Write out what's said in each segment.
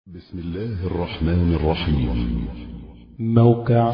بسم الله الرحمن الرحيم موقع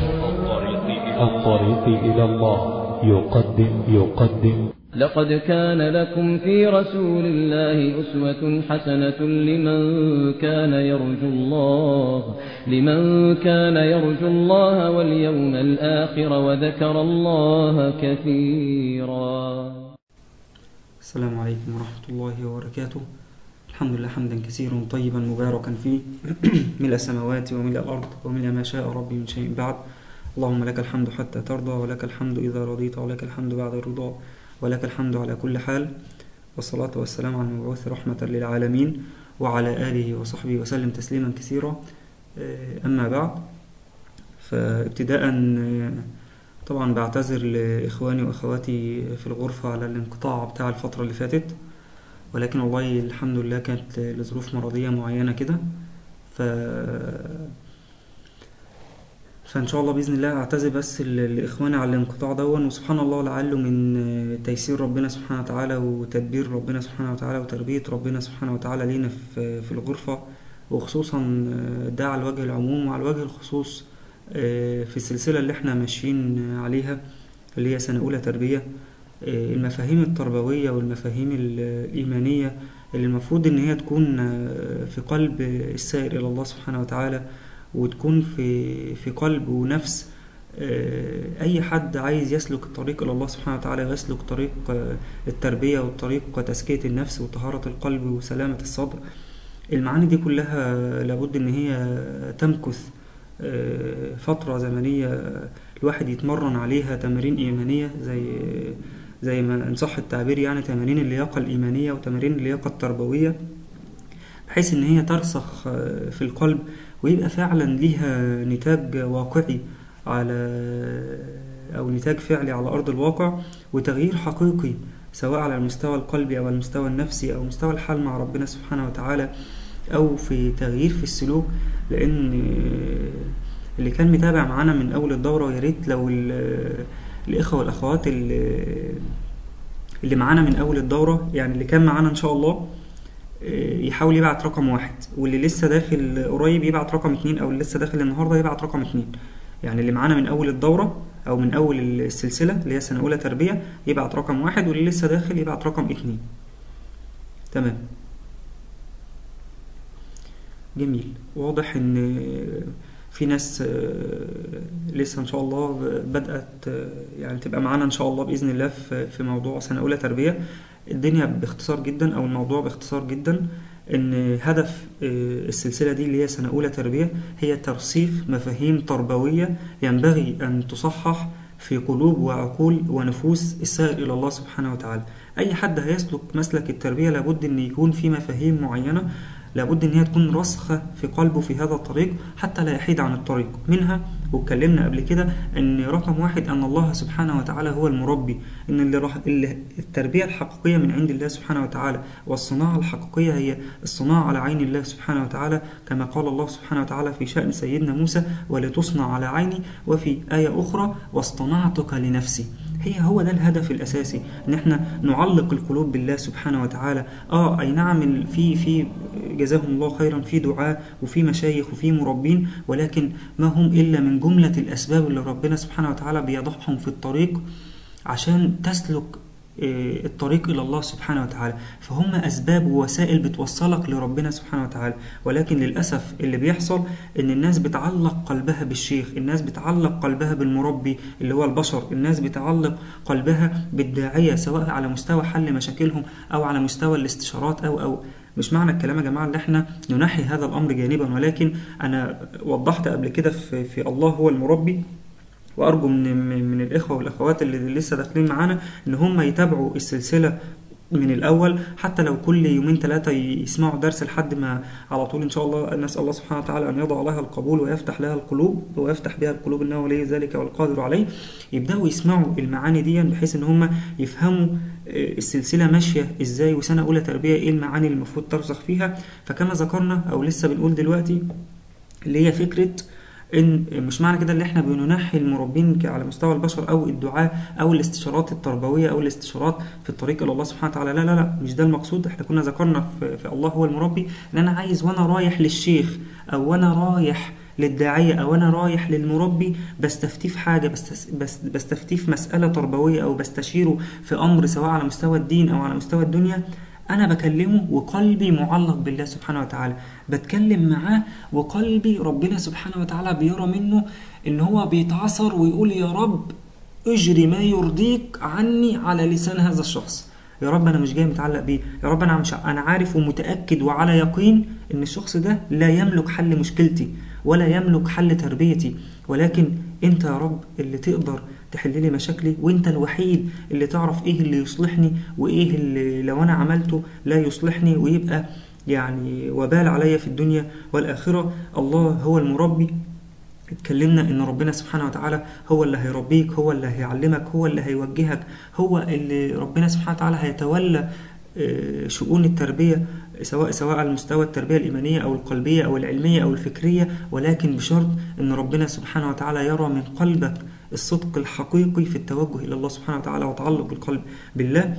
الطريق إلى الله يقدم يقدم لقد كان لكم في رسول الله أسوة حسنة لمن كان يرجو الله لمن كان يرجو الله واليوم الآخر وذكر الله كثيرا السلام عليكم ورحمة الله وبركاته الحمد لله حمدا كثيرا طيبا مباركا فيه ملء السماوات وملء الأرض وملء ما شاء ربي من شيء بعد اللهم لك الحمد حتى ترضى ولك الحمد إذا رضيت ولك الحمد بعد الرضا ولك الحمد على كل حال والصلاة والسلام على المبعوث رحمة للعالمين وعلى آله وصحبه وسلم تسليما كثيرا أما بعد فابتداء طبعا بعتذر لإخواني وأخواتي في الغرفة على الانقطاع بتاع الفترة اللي فاتت ولكن والله الحمد لله كانت لظروف مرضية معينة كده ف فإن شاء الله بإذن الله أعتذر بس ل- لإخواني على الانقطاع دون وسبحان الله لعله من تيسير ربنا سبحانه وتعالى وتدبير ربنا سبحانه وتعالى وتربية ربنا سبحانه وتعالى لينا في في الغرفة وخصوصا ده على الوجه العموم وعلى وجه الخصوص في السلسلة اللي احنا ماشيين عليها اللي هي سنة أولى تربية المفاهيم التربوية والمفاهيم الإيمانية اللي المفروض إن هي تكون في قلب السائر إلى الله سبحانه وتعالى وتكون في في قلب ونفس أي حد عايز يسلك الطريق إلى الله سبحانه وتعالى ويسلك طريق التربية والطريق تزكية النفس وطهارة القلب وسلامة الصدر المعاني دي كلها لابد إن هي تمكث فترة زمنية الواحد يتمرن عليها تمارين إيمانية زي زي ما إن صح التعبير يعني تمارين اللياقة الإيمانية وتمارين اللياقة التربوية بحيث إن هي ترسخ في القلب ويبقى فعلا ليها نتاج واقعي على أو نتاج فعلي على أرض الواقع وتغيير حقيقي سواء على المستوى القلبي أو المستوى النفسي أو مستوى الحال مع ربنا سبحانه وتعالى أو في تغيير في السلوك لأن اللي كان متابع معانا من أول الدورة يا ريت لو الإخوة والأخوات اللي, اللي معانا من أول الدورة يعني اللي كان معانا إن شاء الله يحاول يبعت رقم واحد واللي لسه داخل قريب يبعت رقم اتنين أو اللي لسه داخل النهاردة يبعت رقم اتنين يعني اللي معانا من أول الدورة أو من أول السلسلة اللي هي سنة أولى تربية يبعت رقم واحد واللي لسه داخل يبعت رقم اتنين تمام جميل واضح ان في ناس لسه ان شاء الله بدأت يعني تبقى معانا ان شاء الله بإذن الله في موضوع سنة أولى تربية الدنيا باختصار جدا او الموضوع باختصار جدا ان هدف السلسلة دي اللي هي سنة أولى تربية هي ترسيخ مفاهيم تربوية ينبغي أن تصحح في قلوب وعقول ونفوس السائر إلى الله سبحانه وتعالى أي حد هيسلك مسلك التربية لابد أن يكون في مفاهيم معينة لابد ان هي تكون راسخة في قلبه في هذا الطريق حتى لا يحيد عن الطريق منها واتكلمنا قبل كده ان رقم واحد ان الله سبحانه وتعالى هو المربي ان اللي, رح اللي التربية الحقيقية من عند الله سبحانه وتعالى والصناعة الحقيقية هي الصناعة على عين الله سبحانه وتعالى كما قال الله سبحانه وتعالى في شأن سيدنا موسى ولتصنع على عيني وفي آية أخرى واصطنعتك لنفسي هي هو ده الهدف الاساسي ان احنا نعلق القلوب بالله سبحانه وتعالى اه اي نعم في في جزاهم الله خيرا في دعاء وفي مشايخ وفي مربين ولكن ما هم الا من جمله الاسباب اللي ربنا سبحانه وتعالى بيضعهم في الطريق عشان تسلك الطريق إلى الله سبحانه وتعالى فهم أسباب ووسائل بتوصلك لربنا سبحانه وتعالى ولكن للأسف اللي بيحصل إن الناس بتعلق قلبها بالشيخ الناس بتعلق قلبها بالمربي اللي هو البشر الناس بتعلق قلبها بالداعية سواء على مستوى حل مشاكلهم أو على مستوى الاستشارات أو أو مش معنى الكلام يا جماعة ان احنا ننحي هذا الأمر جانبا ولكن أنا وضحت قبل كده في, في الله هو المربي وارجو من من الاخوه والاخوات اللي لسه داخلين معانا ان هم يتابعوا السلسله من الاول حتى لو كل يومين ثلاثه يسمعوا درس لحد ما على طول ان شاء الله نسال الله سبحانه وتعالى ان يضع لها القبول ويفتح لها القلوب ويفتح بها القلوب انه ولي ذلك والقادر عليه يبداوا يسمعوا المعاني دي بحيث ان هم يفهموا السلسله ماشيه ازاي وسنه اولى تربيه ايه المعاني اللي المفروض ترسخ فيها فكما ذكرنا او لسه بنقول دلوقتي اللي هي فكره ان مش معنى كده ان احنا بننحي المربين ك- على مستوى البشر او الدعاء او الاستشارات التربويه او الاستشارات في الطريق الى الله سبحانه وتعالى لا لا لا مش ده المقصود احنا كنا ذكرنا في, في الله هو المربي ان انا عايز وانا رايح للشيخ او وانا رايح للداعية أو أنا رايح للمربي بستفتيه في حاجة بس بس بستفتيه في مسألة تربوية أو بستشيره في أمر سواء على مستوى الدين أو على مستوى الدنيا أنا بكلمه وقلبي معلق بالله سبحانه وتعالى بتكلم معاه وقلبي ربنا سبحانه وتعالى بيرى منه إن هو بيتعصر ويقول يا رب اجري ما يرضيك عني على لسان هذا الشخص يا رب انا مش جاي متعلق بيه يا رب انا مش انا عارف ومتاكد وعلى يقين ان الشخص ده لا يملك حل مشكلتي ولا يملك حل تربيتي ولكن انت يا رب اللي تقدر تحل لي مشاكلي وانت الوحيد اللي تعرف ايه اللي يصلحني وايه اللي لو انا عملته لا يصلحني ويبقى يعني وبال عليا في الدنيا والاخره الله هو المربي اتكلمنا ان ربنا سبحانه وتعالى هو اللي هيربيك هو اللي هيعلمك هو اللي هيوجهك هو اللي ربنا سبحانه وتعالى هيتولى آه، شؤون التربية سواء سواء على مستوى التربية الإيمانية أو القلبية أو العلمية أو الفكرية ولكن بشرط أن ربنا سبحانه وتعالى يرى من قلبك الصدق الحقيقي في التوجه إلى الله سبحانه وتعالى وتعلق القلب بالله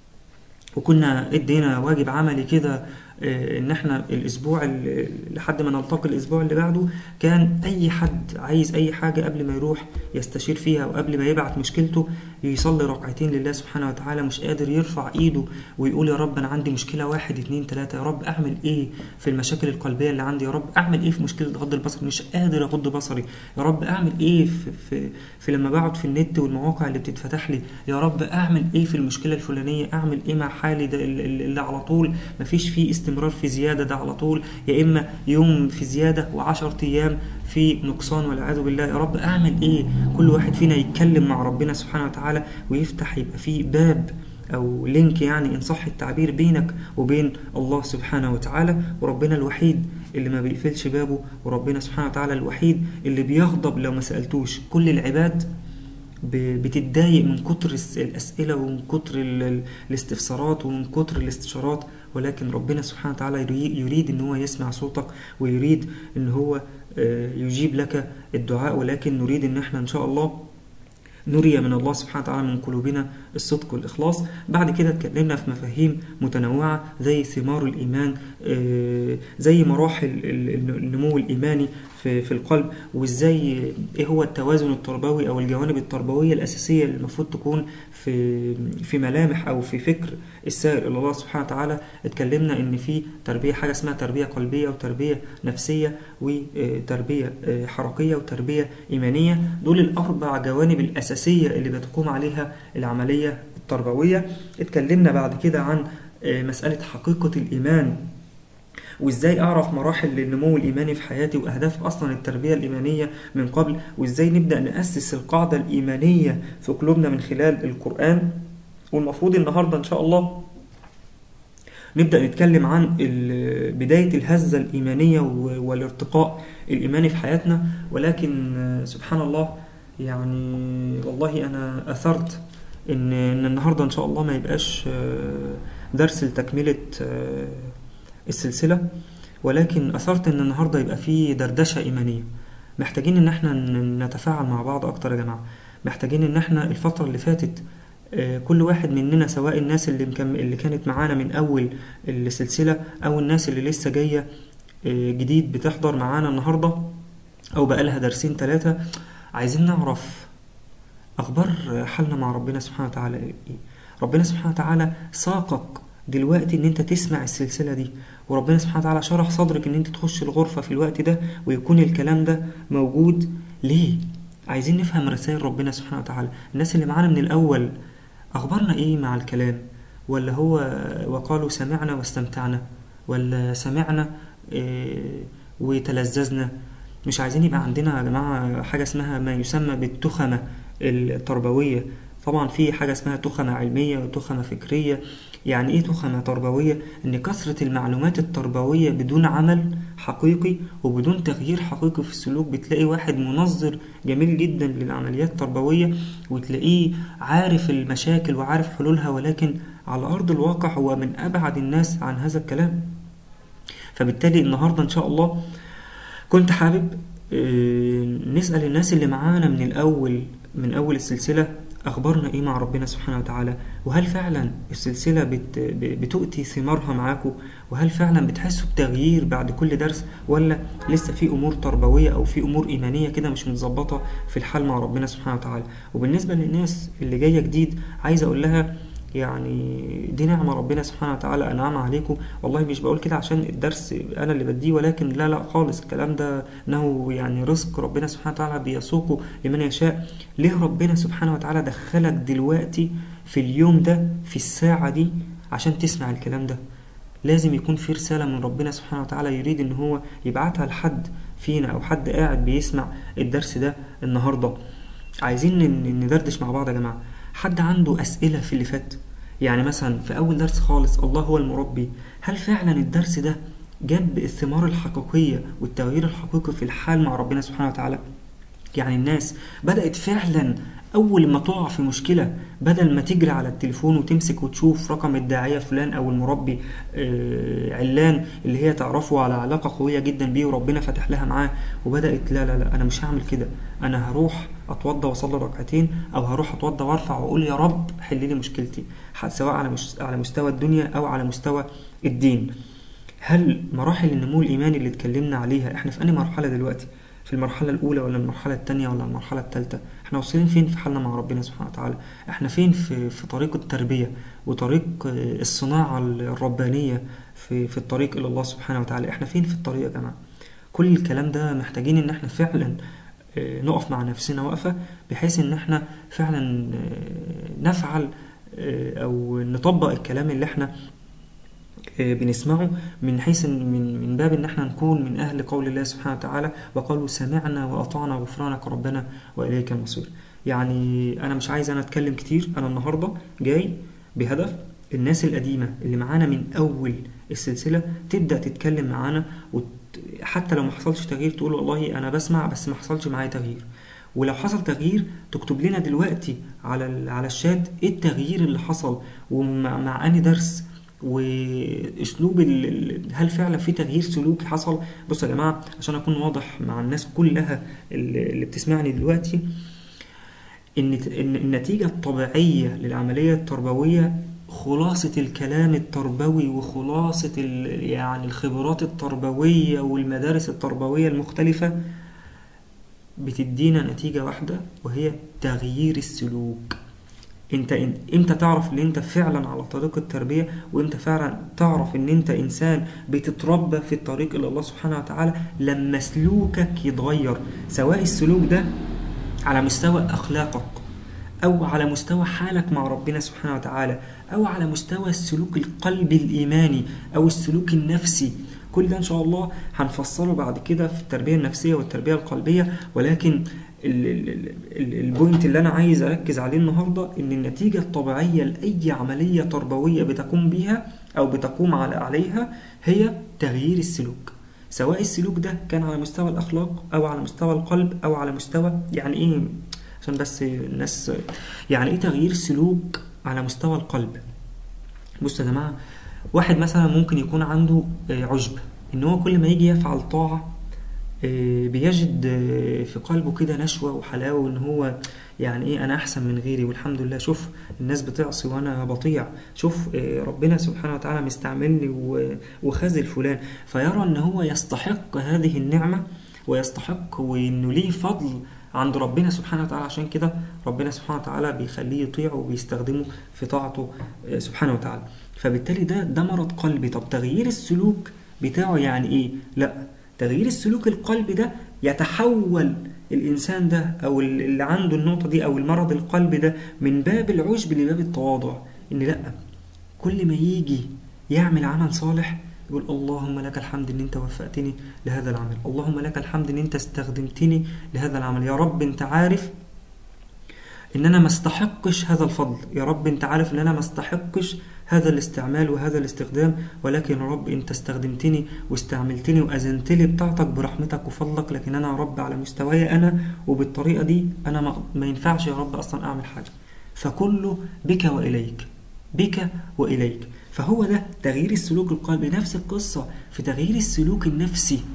وكنا ادينا واجب عملي كده آه، ان احنا الاسبوع اللي- لحد ما نلتقي الاسبوع اللي بعده كان اي حد عايز اي حاجه قبل ما يروح يستشير فيها وقبل ما يبعت مشكلته يصلي ركعتين لله سبحانه وتعالى مش قادر يرفع ايده ويقول يا رب انا عندي مشكله واحد اتنين تلاته يا رب اعمل ايه في المشاكل القلبيه اللي عندي يا رب اعمل ايه في مشكله غض البصر مش قادر اغض بصري يا رب اعمل ايه في, في, في لما بقعد في النت والمواقع اللي بتتفتح لي يا رب اعمل ايه في المشكله الفلانيه اعمل ايه مع حالي ده اللي اللي على طول مفيش فيه استمرار في زياده ده على طول يا اما يوم في زياده وعشر ايام في نقصان والعياذ بالله يا رب اعمل ايه كل واحد فينا يتكلم مع ربنا سبحانه وتعالى ويفتح يبقى فيه باب او لينك يعني ان صح التعبير بينك وبين الله سبحانه وتعالى وربنا الوحيد اللي ما بيقفلش بابه وربنا سبحانه وتعالى الوحيد اللي بيغضب لو ما سالتوش كل العباد ب- بتتضايق من كتر الس- الأسئلة ومن كتر ال- ال- الاستفسارات ومن كتر الاستشارات ولكن ربنا سبحانه وتعالى يري- يريد ان هو يسمع صوتك ويريد ان هو آه، يجيب لك الدعاء ولكن نريد ان احنا ان شاء الله نري من الله سبحانه وتعالى من قلوبنا الصدق والإخلاص بعد كده اتكلمنا في مفاهيم متنوعة زي ثمار الإيمان آه، زي مراحل ال- ال- النمو الإيماني في في القلب وإزاي إيه هو التوازن التربوي أو الجوانب التربوية الأساسية اللي المفروض تكون في في ملامح أو في فكر السائر إلى الله سبحانه وتعالى اتكلمنا إن في تربية حاجة اسمها تربية قلبية وتربية نفسية وتربية آه، حركية وتربية إيمانية دول الأربع جوانب الأساسية اللي بتقوم عليها العملية التربوية اتكلمنا بعد كده عن آه، مسألة حقيقة الإيمان وازاي اعرف مراحل النمو الايماني في حياتي واهداف اصلا التربيه الايمانيه من قبل وازاي نبدا ناسس القاعده الايمانيه في قلوبنا من خلال القران والمفروض النهارده ان شاء الله نبدا نتكلم عن ال- بدايه الهزه الايمانيه و- والارتقاء الايماني في حياتنا ولكن آه، سبحان الله يعني والله انا اثرت ان ان النهارده ان شاء الله ما يبقاش آه، درس لتكمله آه، السلسله ولكن اثرت ان النهارده يبقى فيه دردشه ايمانيه محتاجين ان احنا ن- نتفاعل مع بعض اكتر يا جماعه محتاجين ان احنا الفتره اللي فاتت آه، كل واحد مننا سواء الناس اللي مكم... اللي كانت معانا من اول السلسله او الناس اللي لسه جايه آه، جديد بتحضر معانا النهارده او بقالها درسين ثلاثه عايزين نعرف اخبار حالنا مع ربنا سبحانه وتعالى ايه ربنا سبحانه وتعالى ساقك دلوقتي ان انت تسمع السلسله دي وربنا سبحانه وتعالى شرح صدرك ان انت تخش الغرفه في الوقت ده ويكون الكلام ده موجود ليه عايزين نفهم رسائل ربنا سبحانه وتعالى الناس اللي معانا من الاول اخبارنا ايه مع الكلام ولا هو وقالوا سمعنا واستمتعنا ولا سمعنا إيه وتلذذنا مش عايزين يبقى عندنا يا جماعة حاجة اسمها ما يسمى بالتخمة التربوية طبعا في حاجة اسمها تخمة علمية وتخمة فكرية يعني ايه تخمة تربوية ان كثرة المعلومات التربوية بدون عمل حقيقي وبدون تغيير حقيقي في السلوك بتلاقي واحد منظر جميل جدا للعمليات التربوية وتلاقيه عارف المشاكل وعارف حلولها ولكن على أرض الواقع هو من أبعد الناس عن هذا الكلام فبالتالي النهاردة إن شاء الله كنت حابب آه، نسأل الناس اللي معانا من الأول من أول السلسلة أخبارنا إيه مع ربنا سبحانه وتعالى وهل فعلا السلسلة بت ب- بتؤتي ثمارها معاكم وهل فعلا بتحسوا بتغيير بعد كل درس ولا لسه في أمور تربوية أو في أمور إيمانية كده مش متظبطة في الحال مع ربنا سبحانه وتعالى وبالنسبة للناس اللي جاية جديد عايز أقول لها يعني دي نعمة ربنا سبحانه وتعالى أنعم عليكم والله مش بقول كده عشان الدرس أنا اللي بديه ولكن لا لا خالص الكلام ده إنه يعني رزق ربنا سبحانه وتعالى بيسوقه لمن يشاء ليه ربنا سبحانه وتعالى دخلك دلوقتي في اليوم ده في الساعة دي عشان تسمع الكلام ده لازم يكون في رسالة من ربنا سبحانه وتعالى يريد إن هو يبعتها لحد فينا أو حد قاعد بيسمع الدرس ده النهاردة عايزين ن- ندردش مع بعض يا جماعة حد عنده أسئلة في اللي فات يعني مثلا في أول درس خالص الله هو المربي هل فعلا الدرس ده جاب الثمار الحقيقية والتغيير الحقيقي في الحال مع ربنا سبحانه وتعالى يعني الناس بدأت فعلا أول ما تقع في مشكلة بدل ما تجري على التليفون وتمسك وتشوف رقم الداعية فلان أو المربي آه، علان اللي هي تعرفه على علاقة قوية جدا بيه وربنا فتح لها معاه وبدأت لا لا لا أنا مش هعمل كده أنا هروح أتوضى وأصلي ركعتين أو هروح أتوضى وأرفع وأقول يا رب حل لي مشكلتي ح- سواء على مش على مستوى الدنيا أو على مستوى الدين هل مراحل النمو الإيماني اللي اتكلمنا عليها احنا في أنهي مرحلة دلوقتي؟ في المرحلة الأولى ولا المرحلة التانية ولا المرحلة التالتة؟ احنا واصلين فين في حالنا مع ربنا سبحانه وتعالى؟ احنا فين في في طريق التربية وطريق آه، الصناعة الربانية في في الطريق إلى الله سبحانه وتعالى؟ احنا فين في الطريق يا جماعة؟ كل الكلام ده محتاجين إن احنا فعلا آه، نقف مع نفسنا وقفة بحيث إن احنا فعلا آه، نفعل آه، أو نطبق الكلام اللي احنا آه، بنسمعه من حيث إن- من من باب ان احنا نكون من اهل قول الله سبحانه وتعالى وقالوا سمعنا واطعنا غفرانك ربنا واليك المصير يعني انا مش عايز انا اتكلم كتير انا النهارده جاي بهدف الناس القديمه اللي معانا من اول السلسله تبدا تتكلم معانا وت... حتى لو ما حصلش تغيير تقول والله انا بسمع بس ما حصلش معايا تغيير ولو حصل تغيير تكتب لنا دلوقتي على ال- على الشات ايه التغيير اللي حصل ومع مع انهي درس واسلوب ال- ال- هل فعلا في تغيير سلوكي حصل بصوا يا جماعه عشان اكون واضح مع الناس كلها اللي اللي بتسمعني دلوقتي ان ان النتيجه الطبيعيه للعمليه التربويه خلاصه الكلام التربوي وخلاصه ال- يعني الخبرات التربويه والمدارس التربويه المختلفه بتدينا نتيجه واحده وهي تغيير السلوك انت إن- امتى تعرف ان انت فعلا على طريق التربيه وامتى فعلا تعرف ان انت انسان بتتربى في الطريق الى الله سبحانه وتعالى لما سلوكك يتغير سواء السلوك ده على مستوى اخلاقك او على مستوى حالك مع ربنا سبحانه وتعالى او على مستوى السلوك القلبي الايماني او السلوك النفسي كل ده ان شاء الله هنفصله بعد كده في التربيه النفسيه والتربيه القلبيه ولكن ال- ال- ال- ال- البوينت اللي انا عايز اركز عليه النهارده ان النتيجه الطبيعيه لاي عمليه تربويه بتقوم بيها او بتقوم على عليها هي تغيير السلوك سواء السلوك ده كان على مستوى الاخلاق او على مستوى القلب او على مستوى يعني ايه عشان بس الناس يعني ايه تغيير سلوك على مستوى القلب بصوا يا جماعه واحد مثلا ممكن يكون عنده آه، عجب ان هو كل ما يجي يفعل طاعه آه، بيجد آه، في قلبه كده نشوة وحلاوة وإن هو يعني إيه أنا أحسن من غيري والحمد لله شوف الناس بتعصي وأنا بطيع شوف آه، ربنا سبحانه وتعالى مستعملني و- وخذل فلان فيرى إن هو يستحق هذه النعمة ويستحق وإنه ليه فضل عند ربنا سبحانه وتعالى عشان كده ربنا سبحانه وتعالى بيخليه يطيعه وبيستخدمه في طاعته آه، سبحانه وتعالى فبالتالي ده ده مرض قلبي طب تغيير السلوك بتاعه يعني إيه؟ لأ تغيير السلوك القلبي ده يتحول الإنسان ده أو اللي عنده النقطة دي أو المرض القلبي ده من باب العجب لباب التواضع إن لأ كل ما يجي يعمل عمل صالح يقول اللهم لك الحمد ان انت وفقتني لهذا العمل اللهم لك الحمد ان انت استخدمتني لهذا العمل يا رب انت عارف ان انا ما استحقش هذا الفضل يا رب انت عارف ان انا ما استحقش هذا الاستعمال وهذا الاستخدام ولكن يا رب انت استخدمتني واستعملتني واذنت لي بطاعتك برحمتك وفضلك لكن انا يا رب على مستواي انا وبالطريقه دي انا ما, ما ينفعش يا رب اصلا اعمل حاجه فكله بك واليك بك واليك فهو ده تغيير السلوك القلبي نفس القصه في تغيير السلوك النفسي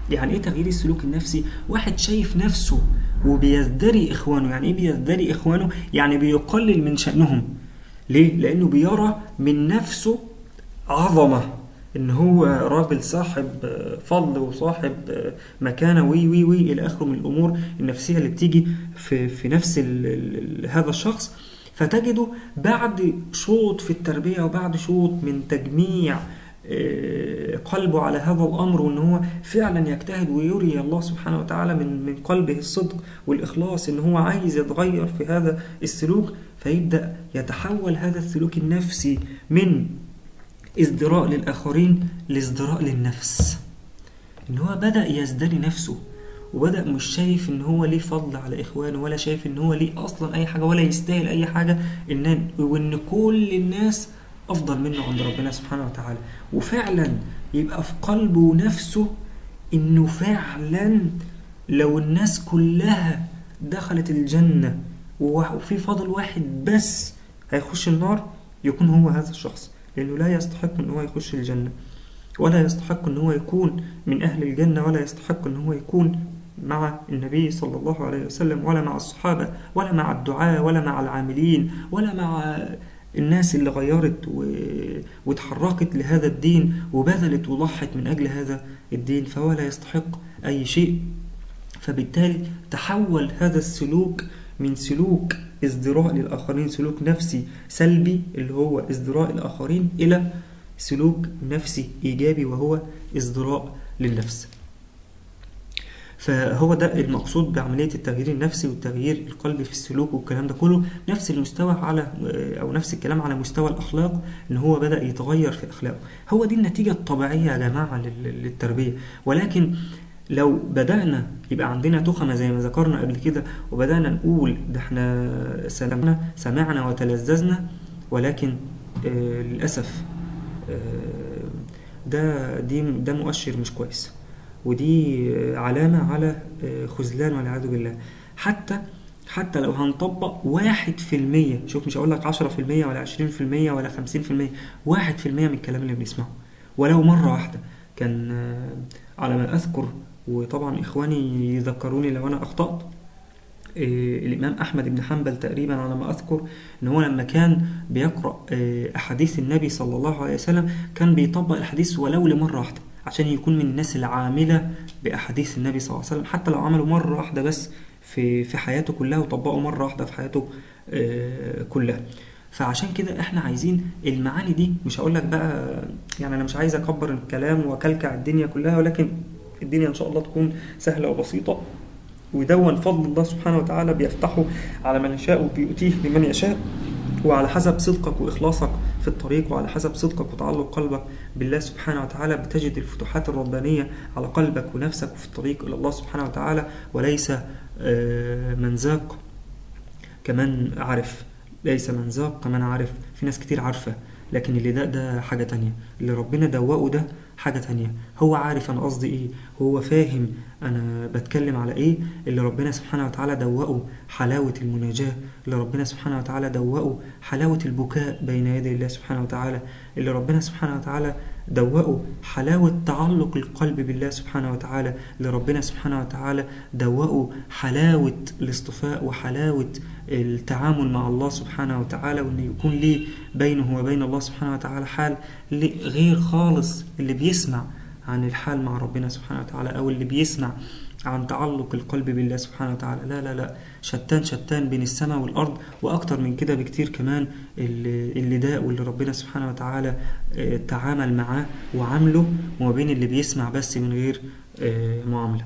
يعني ايه تغيير السلوك النفسي واحد شايف نفسه وبيزدري اخوانه يعني ايه بيزدري اخوانه يعني بيقلل من شأنهم ليه لانه بيرى من نفسه عظمة ان هو راجل صاحب فضل وصاحب مكانه وي وي وي الى اخره من الامور النفسيه اللي بتيجي في في نفس ال ال هذا الشخص فتجده بعد شوط في التربيه وبعد شوط من تجميع قلبه على هذا الامر وان هو فعلا يجتهد ويري الله سبحانه وتعالى من من قلبه الصدق والاخلاص ان هو عايز يتغير في هذا السلوك فيبدا يتحول هذا السلوك النفسي من ازدراء للآخرين لازدراء للنفس إن هو بدأ يزدري نفسه وبدأ مش شايف إن هو ليه فضل على إخوانه ولا شايف إن هو ليه أصلا أي حاجة ولا يستاهل أي حاجة إن وإن كل الناس أفضل منه عند ربنا سبحانه وتعالى وفعلا يبقى في قلبه ونفسه إنه فعلا لو الناس كلها دخلت الجنة وفي فضل واحد بس هيخش النار يكون هو هذا الشخص لأنه لا يستحق أن هو يخش الجنة ولا يستحق أن هو يكون من أهل الجنة ولا يستحق أن هو يكون مع النبي صلى الله عليه وسلم ولا مع الصحابة ولا مع الدعاة ولا مع العاملين ولا مع الناس اللي غيرت و... وتحركت لهذا الدين وبذلت وضحت من أجل هذا الدين فهو لا يستحق أي شيء فبالتالي تحول هذا السلوك من سلوك ازدراء للآخرين سلوك نفسي سلبي اللي هو ازدراء الآخرين إلى سلوك نفسي إيجابي وهو ازدراء للنفس فهو ده المقصود بعملية التغيير النفسي والتغيير القلبي في السلوك والكلام ده كله نفس المستوى على أو نفس الكلام على مستوى الأخلاق إن هو بدأ يتغير في أخلاقه هو دي النتيجة الطبيعية يا جماعة للتربية ولكن لو بدأنا يبقى عندنا تخمة زي ما ذكرنا قبل كده وبدأنا نقول ده احنا سمعنا سمعنا وتلذذنا ولكن آه للأسف آه ده دي ده مؤشر مش كويس ودي آه علامة على آه خذلان والعياذ بالله حتى حتى لو هنطبق واحد في المية شوف مش هقول لك عشرة في المية ولا عشرين في المية ولا خمسين في المية واحد في المية من الكلام اللي بنسمعه ولو مرة واحدة كان آه على ما أذكر وطبعا إخواني يذكروني لو أنا أخطأت إيه الإمام أحمد بن حنبل تقريبا على ما أذكر إن هو لما كان بيقرأ إيه أحاديث النبي صلى الله عليه وسلم كان بيطبق الحديث ولو لمرة واحدة عشان يكون من الناس العاملة بأحاديث النبي صلى الله عليه وسلم حتى لو عملوا مرة واحدة بس في في حياته كلها وطبقوا مرة واحدة في حياته إيه كلها فعشان كده احنا عايزين المعاني دي مش هقول لك بقى يعني انا مش عايز اكبر الكلام واكلكع الدنيا كلها ولكن الدنيا ان شاء الله تكون سهله وبسيطه ودون فضل الله سبحانه وتعالى بيفتحه على من يشاء وبيؤتيه لمن يشاء وعلى حسب صدقك واخلاصك في الطريق وعلى حسب صدقك وتعلق قلبك بالله سبحانه وتعالى بتجد الفتوحات الربانيه على قلبك ونفسك وفي الطريق الى الله سبحانه وتعالى وليس من ذاق كمان عرف ليس من ذاق كمان عارف في ناس كتير عارفة لكن اللي ده ده حاجة تانية اللي ربنا دوقه ده حاجة تانية هو عارف أنا قصدي إيه هو فاهم أنا بتكلم على إيه اللي ربنا سبحانه وتعالى دوقه حلاوة المناجاة اللي ربنا سبحانه وتعالى دوقه حلاوة البكاء بين يدي الله سبحانه وتعالى اللي ربنا سبحانه وتعالى دوقوا حلاوة تعلق القلب بالله سبحانه وتعالى لربنا سبحانه وتعالى دوقوا حلاوة الاصطفاء وحلاوة التعامل مع الله سبحانه وتعالى وأن يكون ليه بينه وبين الله سبحانه وتعالى حال غير خالص اللي بيسمع عن الحال مع ربنا سبحانه وتعالى أو اللي بيسمع عن تعلق القلب بالله سبحانه وتعالى لا لا لا شتان شتان بين السماء والأرض وأكتر من كده بكتير كمان اللي ده واللي ربنا سبحانه وتعالى تعامل معاه وعامله وما بين اللي بيسمع بس من غير معاملة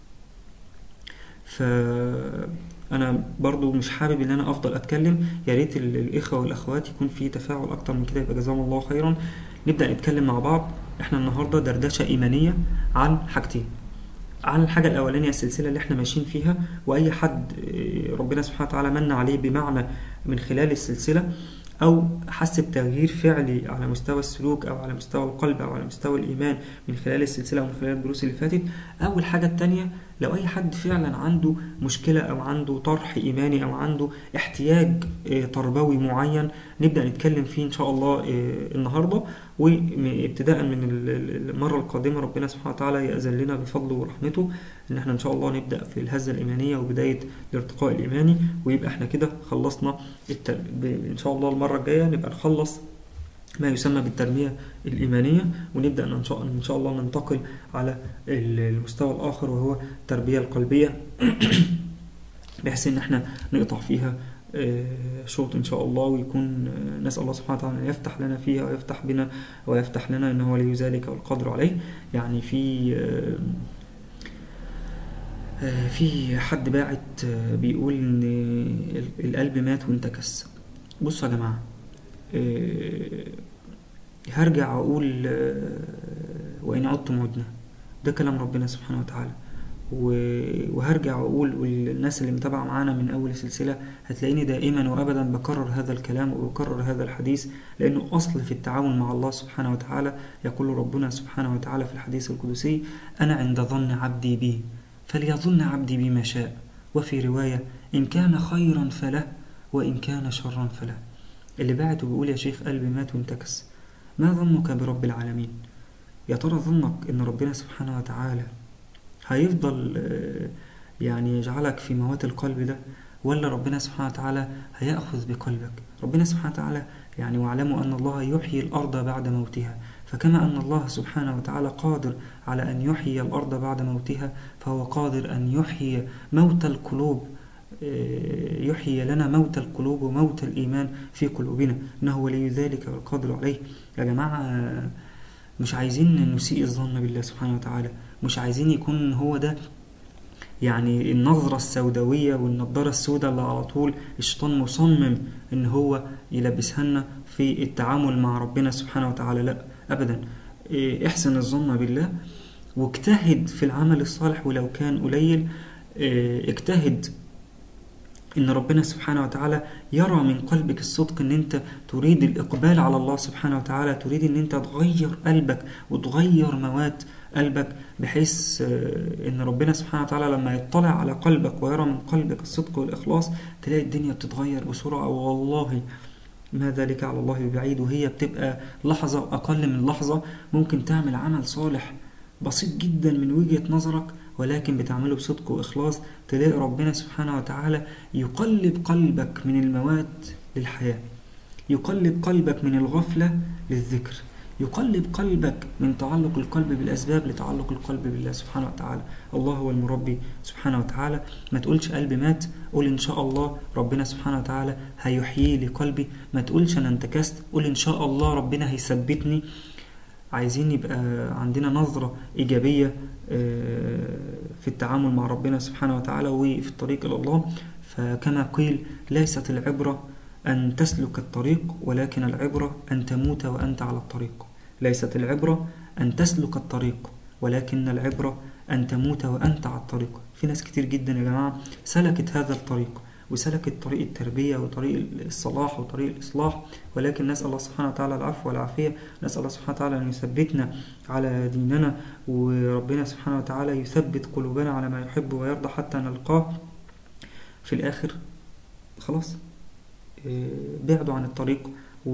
فأنا برضو مش حابب ان انا افضل اتكلم يا ريت الاخوة والاخوات يكون في تفاعل اكتر من كده يبقى جزاهم الله خيرا نبدأ نتكلم مع بعض احنا النهاردة دردشة ايمانية عن حاجتين عن الحاجة الأولانية السلسلة اللي احنا ماشيين فيها وأي حد ربنا سبحانه وتعالى من عليه بمعنى من خلال السلسلة أو حس بتغيير فعلي على مستوى السلوك أو على مستوى القلب أو على مستوى الإيمان من خلال السلسلة ومن خلال الدروس اللي فاتت أو الحاجة التانية لو أي حد فعلا عنده مشكلة أو عنده طرح إيماني أو عنده احتياج تربوي معين نبدأ نتكلم فيه إن شاء الله آه، النهاردة وابتداء من ال- ال- المرة القادمة ربنا سبحانه وتعالى يأذن لنا بفضله ورحمته إن احنا إن شاء الله نبدأ في الهزة الإيمانية وبداية الارتقاء الإيماني ويبقى احنا كده خلصنا التر... ب... إن شاء الله المرة الجاية نبقى نخلص ما يسمى بالتنمية الإيمانية ونبدأ إن شاء إن شاء الله ننتقل على ال- المستوى الآخر وهو التربية القلبية بحيث إن احنا نقطع فيها آه، شوط إن شاء الله ويكون آه، نسأل الله سبحانه وتعالى أن يفتح لنا فيها ويفتح بنا ويفتح لنا إنه ولي ذلك والقدر عليه يعني في آه، آه، في حد باعت آه، بيقول إن ال- القلب مات وانتكس بصوا يا جماعة آه، هرجع أقول آه، وإن عدتم عدنا ده كلام ربنا سبحانه وتعالى و- وهرجع أقول والناس اللي متابعة معانا من أول السلسلة هتلاقيني دائما وأبدا بكرر هذا الكلام وبكرر هذا الحديث لأنه أصل في التعامل مع الله سبحانه وتعالى يقول ربنا سبحانه وتعالى في الحديث القدسي أنا عند ظن عبدي بي فليظن عبدي بما شاء وفي رواية إن كان خيرا فله وإن كان شرا فله اللي باعت وبيقول يا شيخ قلبي مات وانتكس ما ظنك برب العالمين يا ترى ظنك ان ربنا سبحانه وتعالى هيفضل آه، يعني يجعلك في موات القلب ده ولا ربنا سبحانه وتعالى هيأخذ بقلبك ربنا سبحانه وتعالى يعني واعلموا أن الله يحيي الأرض بعد موتها فكما أن الله سبحانه وتعالى قادر على أن يحيي الأرض بعد موتها فهو قادر أن يحيي موت القلوب آه، يحيي لنا موت القلوب وموت الإيمان في قلوبنا إنه ولي ذلك والقادر عليه يا جماعة آه، مش عايزين نسيء الظن بالله سبحانه وتعالى مش عايزين يكون هو ده يعني النظرة السوداوية والنضارة السوداء اللي على طول الشيطان مصمم ان هو يلبسها لنا في التعامل مع ربنا سبحانه وتعالى لا ابدا إيه، احسن الظن بالله واجتهد في العمل الصالح ولو كان قليل إيه، اجتهد ان ربنا سبحانه وتعالى يرى من قلبك الصدق ان انت تريد الاقبال على الله سبحانه وتعالى تريد ان انت تغير قلبك وتغير مواد قلبك بحيث آه، ان ربنا سبحانه وتعالى لما يطلع على قلبك ويرى من قلبك الصدق والاخلاص تلاقي الدنيا بتتغير بسرعة والله ما ذلك على الله ببعيد وهي بتبقى لحظة أقل من لحظة ممكن تعمل عمل صالح بسيط جدا من وجهة نظرك ولكن بتعمله بصدق وإخلاص تلاقي ربنا سبحانه وتعالى يقلب قلبك من الموات للحياة يقلب قلبك من الغفلة للذكر يقلب قلبك من تعلق القلب بالأسباب لتعلق القلب بالله سبحانه وتعالى الله هو المربي سبحانه وتعالى ما تقولش قلبي مات قول إن شاء الله ربنا سبحانه وتعالى هيحيي لي قلبي ما تقولش أنا انتكست قول إن شاء الله ربنا هيثبتني عايزين يبقى عندنا نظرة إيجابية آه، في التعامل مع ربنا سبحانه وتعالى وفي الطريق إلى الله فكما قيل ليست العبرة أن تسلك الطريق ولكن العبرة أن تموت وأنت على الطريق ليست العبرة أن تسلك الطريق ولكن العبرة أن تموت وأنت على الطريق في ناس كتير جدا يا جماعة سلكت هذا الطريق وسلكت طريق التربية وطريق الصلاح وطريق الإصلاح ولكن نسأل الله سبحانه وتعالى العفو والعافية نسأل الله سبحانه وتعالى أن يثبتنا على ديننا وربنا سبحانه وتعالى يثبت قلوبنا على ما يحب ويرضى حتى نلقاه في الآخر خلاص إيه، بعدوا عن الطريق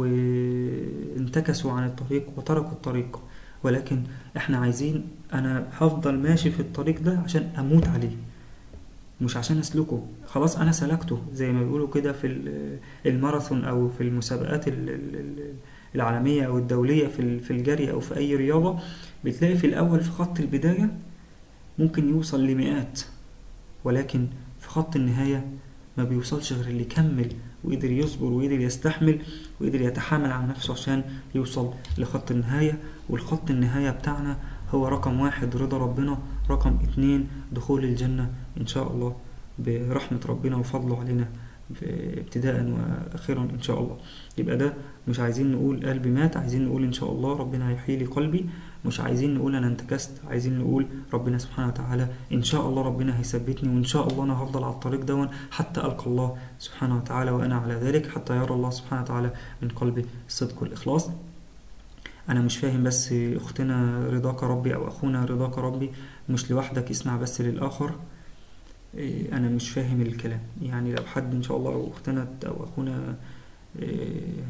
وانتكسوا عن الطريق وتركوا الطريق ولكن احنا عايزين انا هفضل ماشي في الطريق ده عشان اموت عليه مش عشان اسلكه خلاص انا سلكته زي ما بيقولوا كده في ال- الماراثون او في المسابقات ال- ال- ال- العالمية او الدولية في ال- في الجري او في اي رياضة بتلاقي في الاول في خط البداية ممكن يوصل لمئات ولكن في خط النهاية ما بيوصلش غير اللي كمل وقدر يصبر وقدر يستحمل وقدر يتحامل على نفسه عشان يوصل لخط النهاية والخط النهاية بتاعنا هو رقم واحد رضا ربنا رقم اتنين دخول الجنة إن شاء الله برحمة ربنا وفضله علينا ابتداء وأخيرا إن شاء الله يبقى ده مش عايزين نقول قلبي مات عايزين نقول إن شاء الله ربنا هيحيي لي قلبي مش عايزين نقول أنا انتكست عايزين نقول ربنا سبحانه وتعالى إن شاء الله ربنا هيثبتني وإن شاء الله أنا هفضل على الطريق دون حتى ألقى الله سبحانه وتعالى وأنا على ذلك حتى يرى الله سبحانه وتعالى من قلبي الصدق والإخلاص أنا مش فاهم بس أختنا رضاك ربي أو أخونا رضاك ربي مش لوحدك اسمع بس للآخر إيه، أنا مش فاهم الكلام يعني لو حد إن شاء الله أو أختنا أو أخونا آه،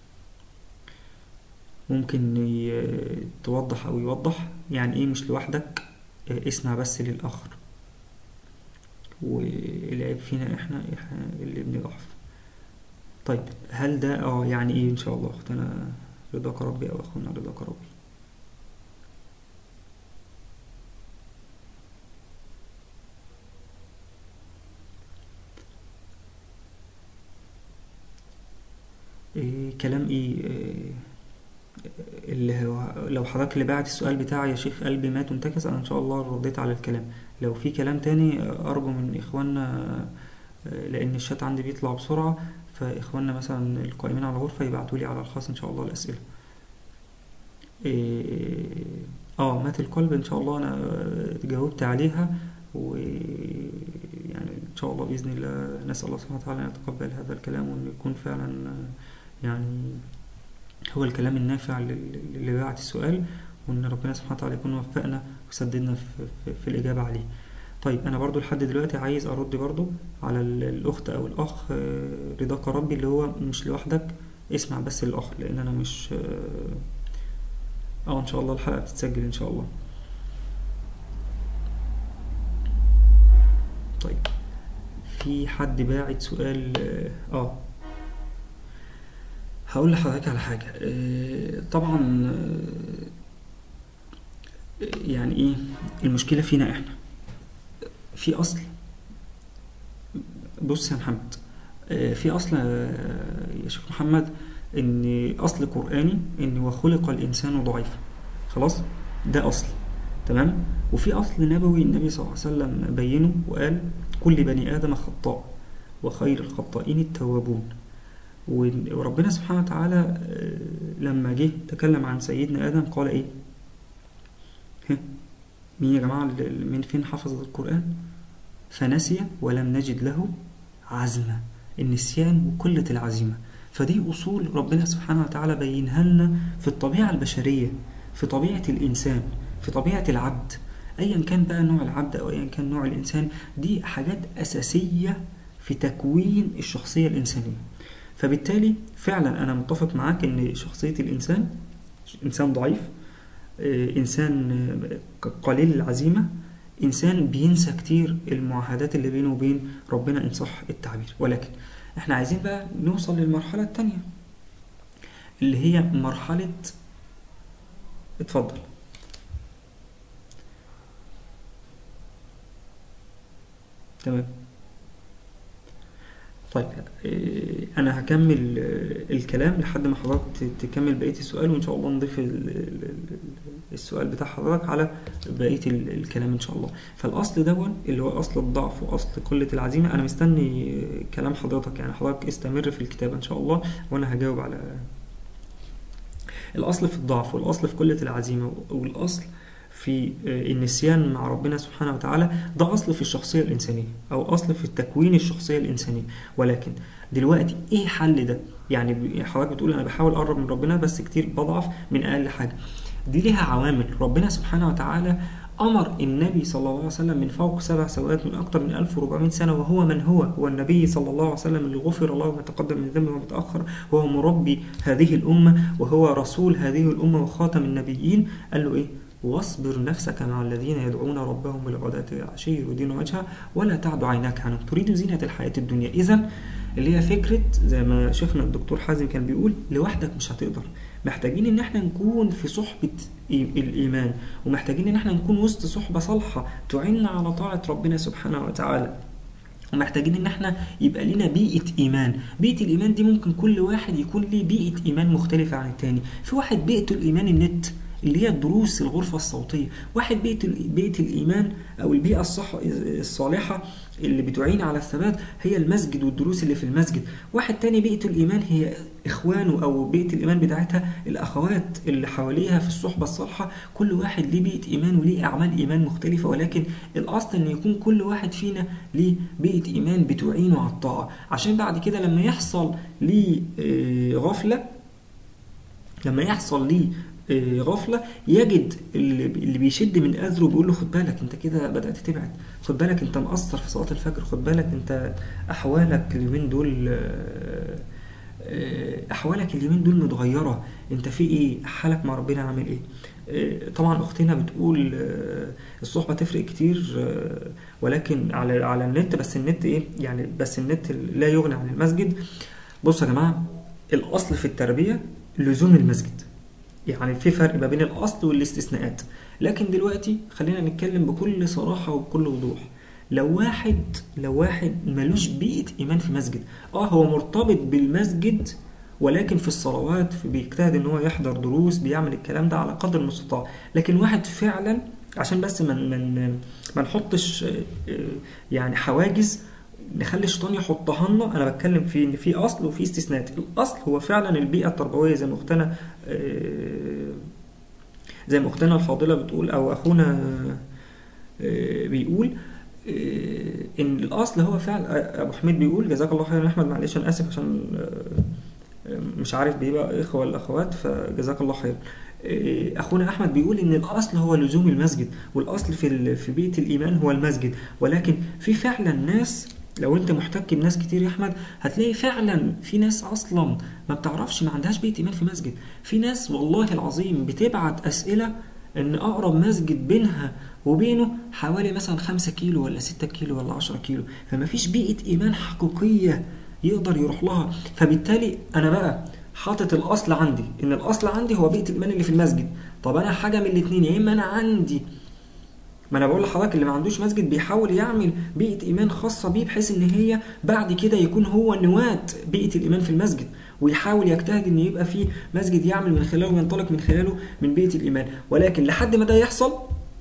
ممكن ي- توضح أو يوضح يعني إيه مش لوحدك آه، اسمع بس للآخر والعيب فينا إحنا إحنا اللي بنضعف طيب هل ده اه يعني ايه ان شاء الله اختنا رضاك ربي او اخونا رضاك ربي إيه كلام ايه, إيه اللي هو لو حضرتك اللي بعت السؤال بتاعي يا شيخ قلبي ما تنتكس انا ان شاء الله رديت على الكلام لو في كلام تاني ارجو من اخواننا آه، لان الشات عندي بيطلع بسرعة فاخواننا مثلا القائمين على الغرفة يبعتوا لي على الخاص ان شاء الله الاسئلة إيه، اه مات القلب ان شاء الله انا جاوبت عليها ويعني ان شاء الله باذن الله نسال الله سبحانه وتعالى ان يتقبل هذا الكلام وان يكون فعلا آه، يعني هو الكلام النافع لل- اللي بعت السؤال وان ربنا سبحانه وتعالى يكون وفقنا وسددنا في, في, في الاجابه عليه طيب انا برضو لحد دلوقتي عايز ارد برضو على ال- الاخت او الاخ آه، رضاك ربي اللي هو مش لوحدك اسمع بس الاخ لان انا مش اه آه، ان شاء الله الحلقه بتتسجل ان شاء الله طيب في حد باعت سؤال اه آه. هقول لحضرتك على حاجة آه، طبعا آه، يعني ايه المشكلة فينا احنا في اصل بص يا محمد آه، في اصل آه، يا شيخ محمد ان اصل قرآني ان وخلق الانسان ضعيفا خلاص ده اصل تمام وفي اصل نبوي النبي صلى الله عليه وسلم بينه وقال كل بني ادم خطاء وخير الخطائين التوابون وربنا سبحانه وتعالى آه، لما جه تكلم عن سيدنا آدم قال إيه؟ ها؟ مين يا جماعة اللي- من فين حفظ القرآن؟ فنسي ولم نجد له عزما النسيان وقلة العزيمة فدي أصول ربنا سبحانه وتعالى بينها لنا في الطبيعة البشرية في طبيعة الإنسان في طبيعة العبد أيا كان بقى نوع العبد أو أيا كان نوع الإنسان دي حاجات أساسية في تكوين الشخصية الإنسانية فبالتالي فعلا أنا متفق معاك إن شخصية الإنسان إنسان ضعيف آه، إنسان آه، قليل العزيمة إنسان بينسى كتير المعاهدات اللي بينه وبين ربنا إن صح التعبير ولكن إحنا عايزين بقى نوصل للمرحلة التانية اللي هي مرحلة اتفضل تمام طيب إيه، انا هكمل آه، الكلام لحد ما حضرتك ت- تكمل بقيه السؤال وان شاء الله نضيف ال- ال- ال- السؤال بتاع حضرتك على بقيه ال- الكلام ان شاء الله فالاصل دون اللي هو اصل الضعف واصل قله العزيمه انا مستني آه، كلام حضرتك يعني حضرتك استمر في الكتابه ان شاء الله وانا هجاوب على الاصل في الضعف والاصل في قله العزيمه والاصل في آه، النسيان مع ربنا سبحانه وتعالى ده أصل في الشخصية الإنسانية أو أصل في التكوين الشخصية الإنسانية ولكن دلوقتي إيه حل ده؟ يعني ب- حضرتك بتقول أنا بحاول أقرب من ربنا بس كتير بضعف من أقل حاجة دي ليها عوامل ربنا سبحانه وتعالى أمر النبي صلى الله عليه وسلم من فوق سبع سماوات من أكثر من 1400 سنة وهو من هو هو النبي صلى الله عليه وسلم اللي غفر الله ما تقدم من ذنبه وما تأخر وهو مربي هذه الأمة وهو رسول هذه الأمة وخاتم النبيين قال له إيه واصبر نفسك مع الذين يدعون ربهم بالغداة والعشي يريدون وجهه ولا تعد عيناك عنهم تريد زينة الحياة الدنيا إذا اللي هي فكرة زي ما شيخنا الدكتور حازم كان بيقول لوحدك مش هتقدر محتاجين ان احنا نكون في صحبة إي- الايمان ومحتاجين ان احنا نكون وسط صحبة صالحة تعيننا على طاعة ربنا سبحانه وتعالى ومحتاجين ان احنا يبقى لنا بيئة ايمان بيئة الايمان دي ممكن كل واحد يكون ليه بيئة ايمان مختلفة عن التاني في واحد بيئته الايمان النت اللي هي الدروس الغرفة الصوتية واحد بيئة, ال- بيئة الإيمان أو البيئة الصح الصالحة اللي بتعين على الثبات هي المسجد والدروس اللي في المسجد واحد تاني بيئة الإيمان هي إخوانه أو بيئة الإيمان بتاعتها الأخوات اللي حواليها في الصحبة الصالحة كل واحد ليه بيئة إيمان وليه أعمال إيمان مختلفة ولكن الأصل إن يكون كل واحد فينا ليه بيئة إيمان بتعينه على الطاعة عشان بعد كده لما يحصل ليه آه، غفلة لما يحصل ليه آه، غفلة يجد اللي اللي بيشد من أذره بيقول له خد بالك أنت كده بدأت تبعد خد بالك أنت مقصر في صلاة الفجر خد بالك أنت أحوالك اليومين دول آه، آه، احوالك اليومين دول متغيره انت في ايه حالك مع ربنا عامل ايه آه، طبعا اختنا بتقول آه، الصحبه تفرق كتير آه، ولكن على على النت بس النت ايه يعني بس النت لا يغني عن المسجد بصوا يا جماعه الاصل في التربيه لزوم المسجد يعني في فرق ما بين الاصل والاستثناءات لكن دلوقتي خلينا نتكلم بكل صراحه وبكل وضوح لو واحد لو واحد ملوش بيئه ايمان في مسجد اه هو مرتبط بالمسجد ولكن في الصلوات في بيجتهد ان هو يحضر دروس بيعمل الكلام ده على قدر المستطاع لكن واحد فعلا عشان بس من من ما نحطش آه، آه، يعني حواجز نخلي الشيطان يحطها لنا انا بتكلم في ان في اصل وفي استثناءات الاصل هو فعلا البيئه التربويه زي ما اختنا آه، زي ما اختنا الفاضله بتقول او اخونا آه، بيقول آه، ان الاصل هو فعل آه، ابو حميد بيقول جزاك الله خيرا يا احمد معلش انا اسف عشان آه، مش عارف بيبقى اخوه ولا اخوات فجزاك الله خير آه، اخونا احمد بيقول ان الاصل هو لزوم المسجد والاصل في ال- في بيئه الايمان هو المسجد ولكن في فعلا ناس لو انت محتك بناس كتير يا احمد هتلاقي فعلا في ناس اصلا ما بتعرفش ما عندهاش بيئه ايمان في مسجد في ناس والله العظيم بتبعت اسئله ان اقرب مسجد بينها وبينه حوالي مثلا 5 كيلو ولا 6 كيلو ولا 10 كيلو فما فيش بيئه ايمان حقيقيه يقدر يروح لها فبالتالي انا بقى حاطط الاصل عندي ان الاصل عندي هو بيئه الايمان اللي في المسجد طب انا حاجه من الاثنين يا اما انا عندي ما انا بقول لحضرتك اللي ما عندوش مسجد بيحاول يعمل بيئه ايمان خاصه بيه بحيث ان هي بعد كده يكون هو نواه بيئه الايمان في المسجد ويحاول يجتهد ان يبقى في مسجد يعمل من خلاله وينطلق من خلاله من بيئه الايمان ولكن لحد ما ده يحصل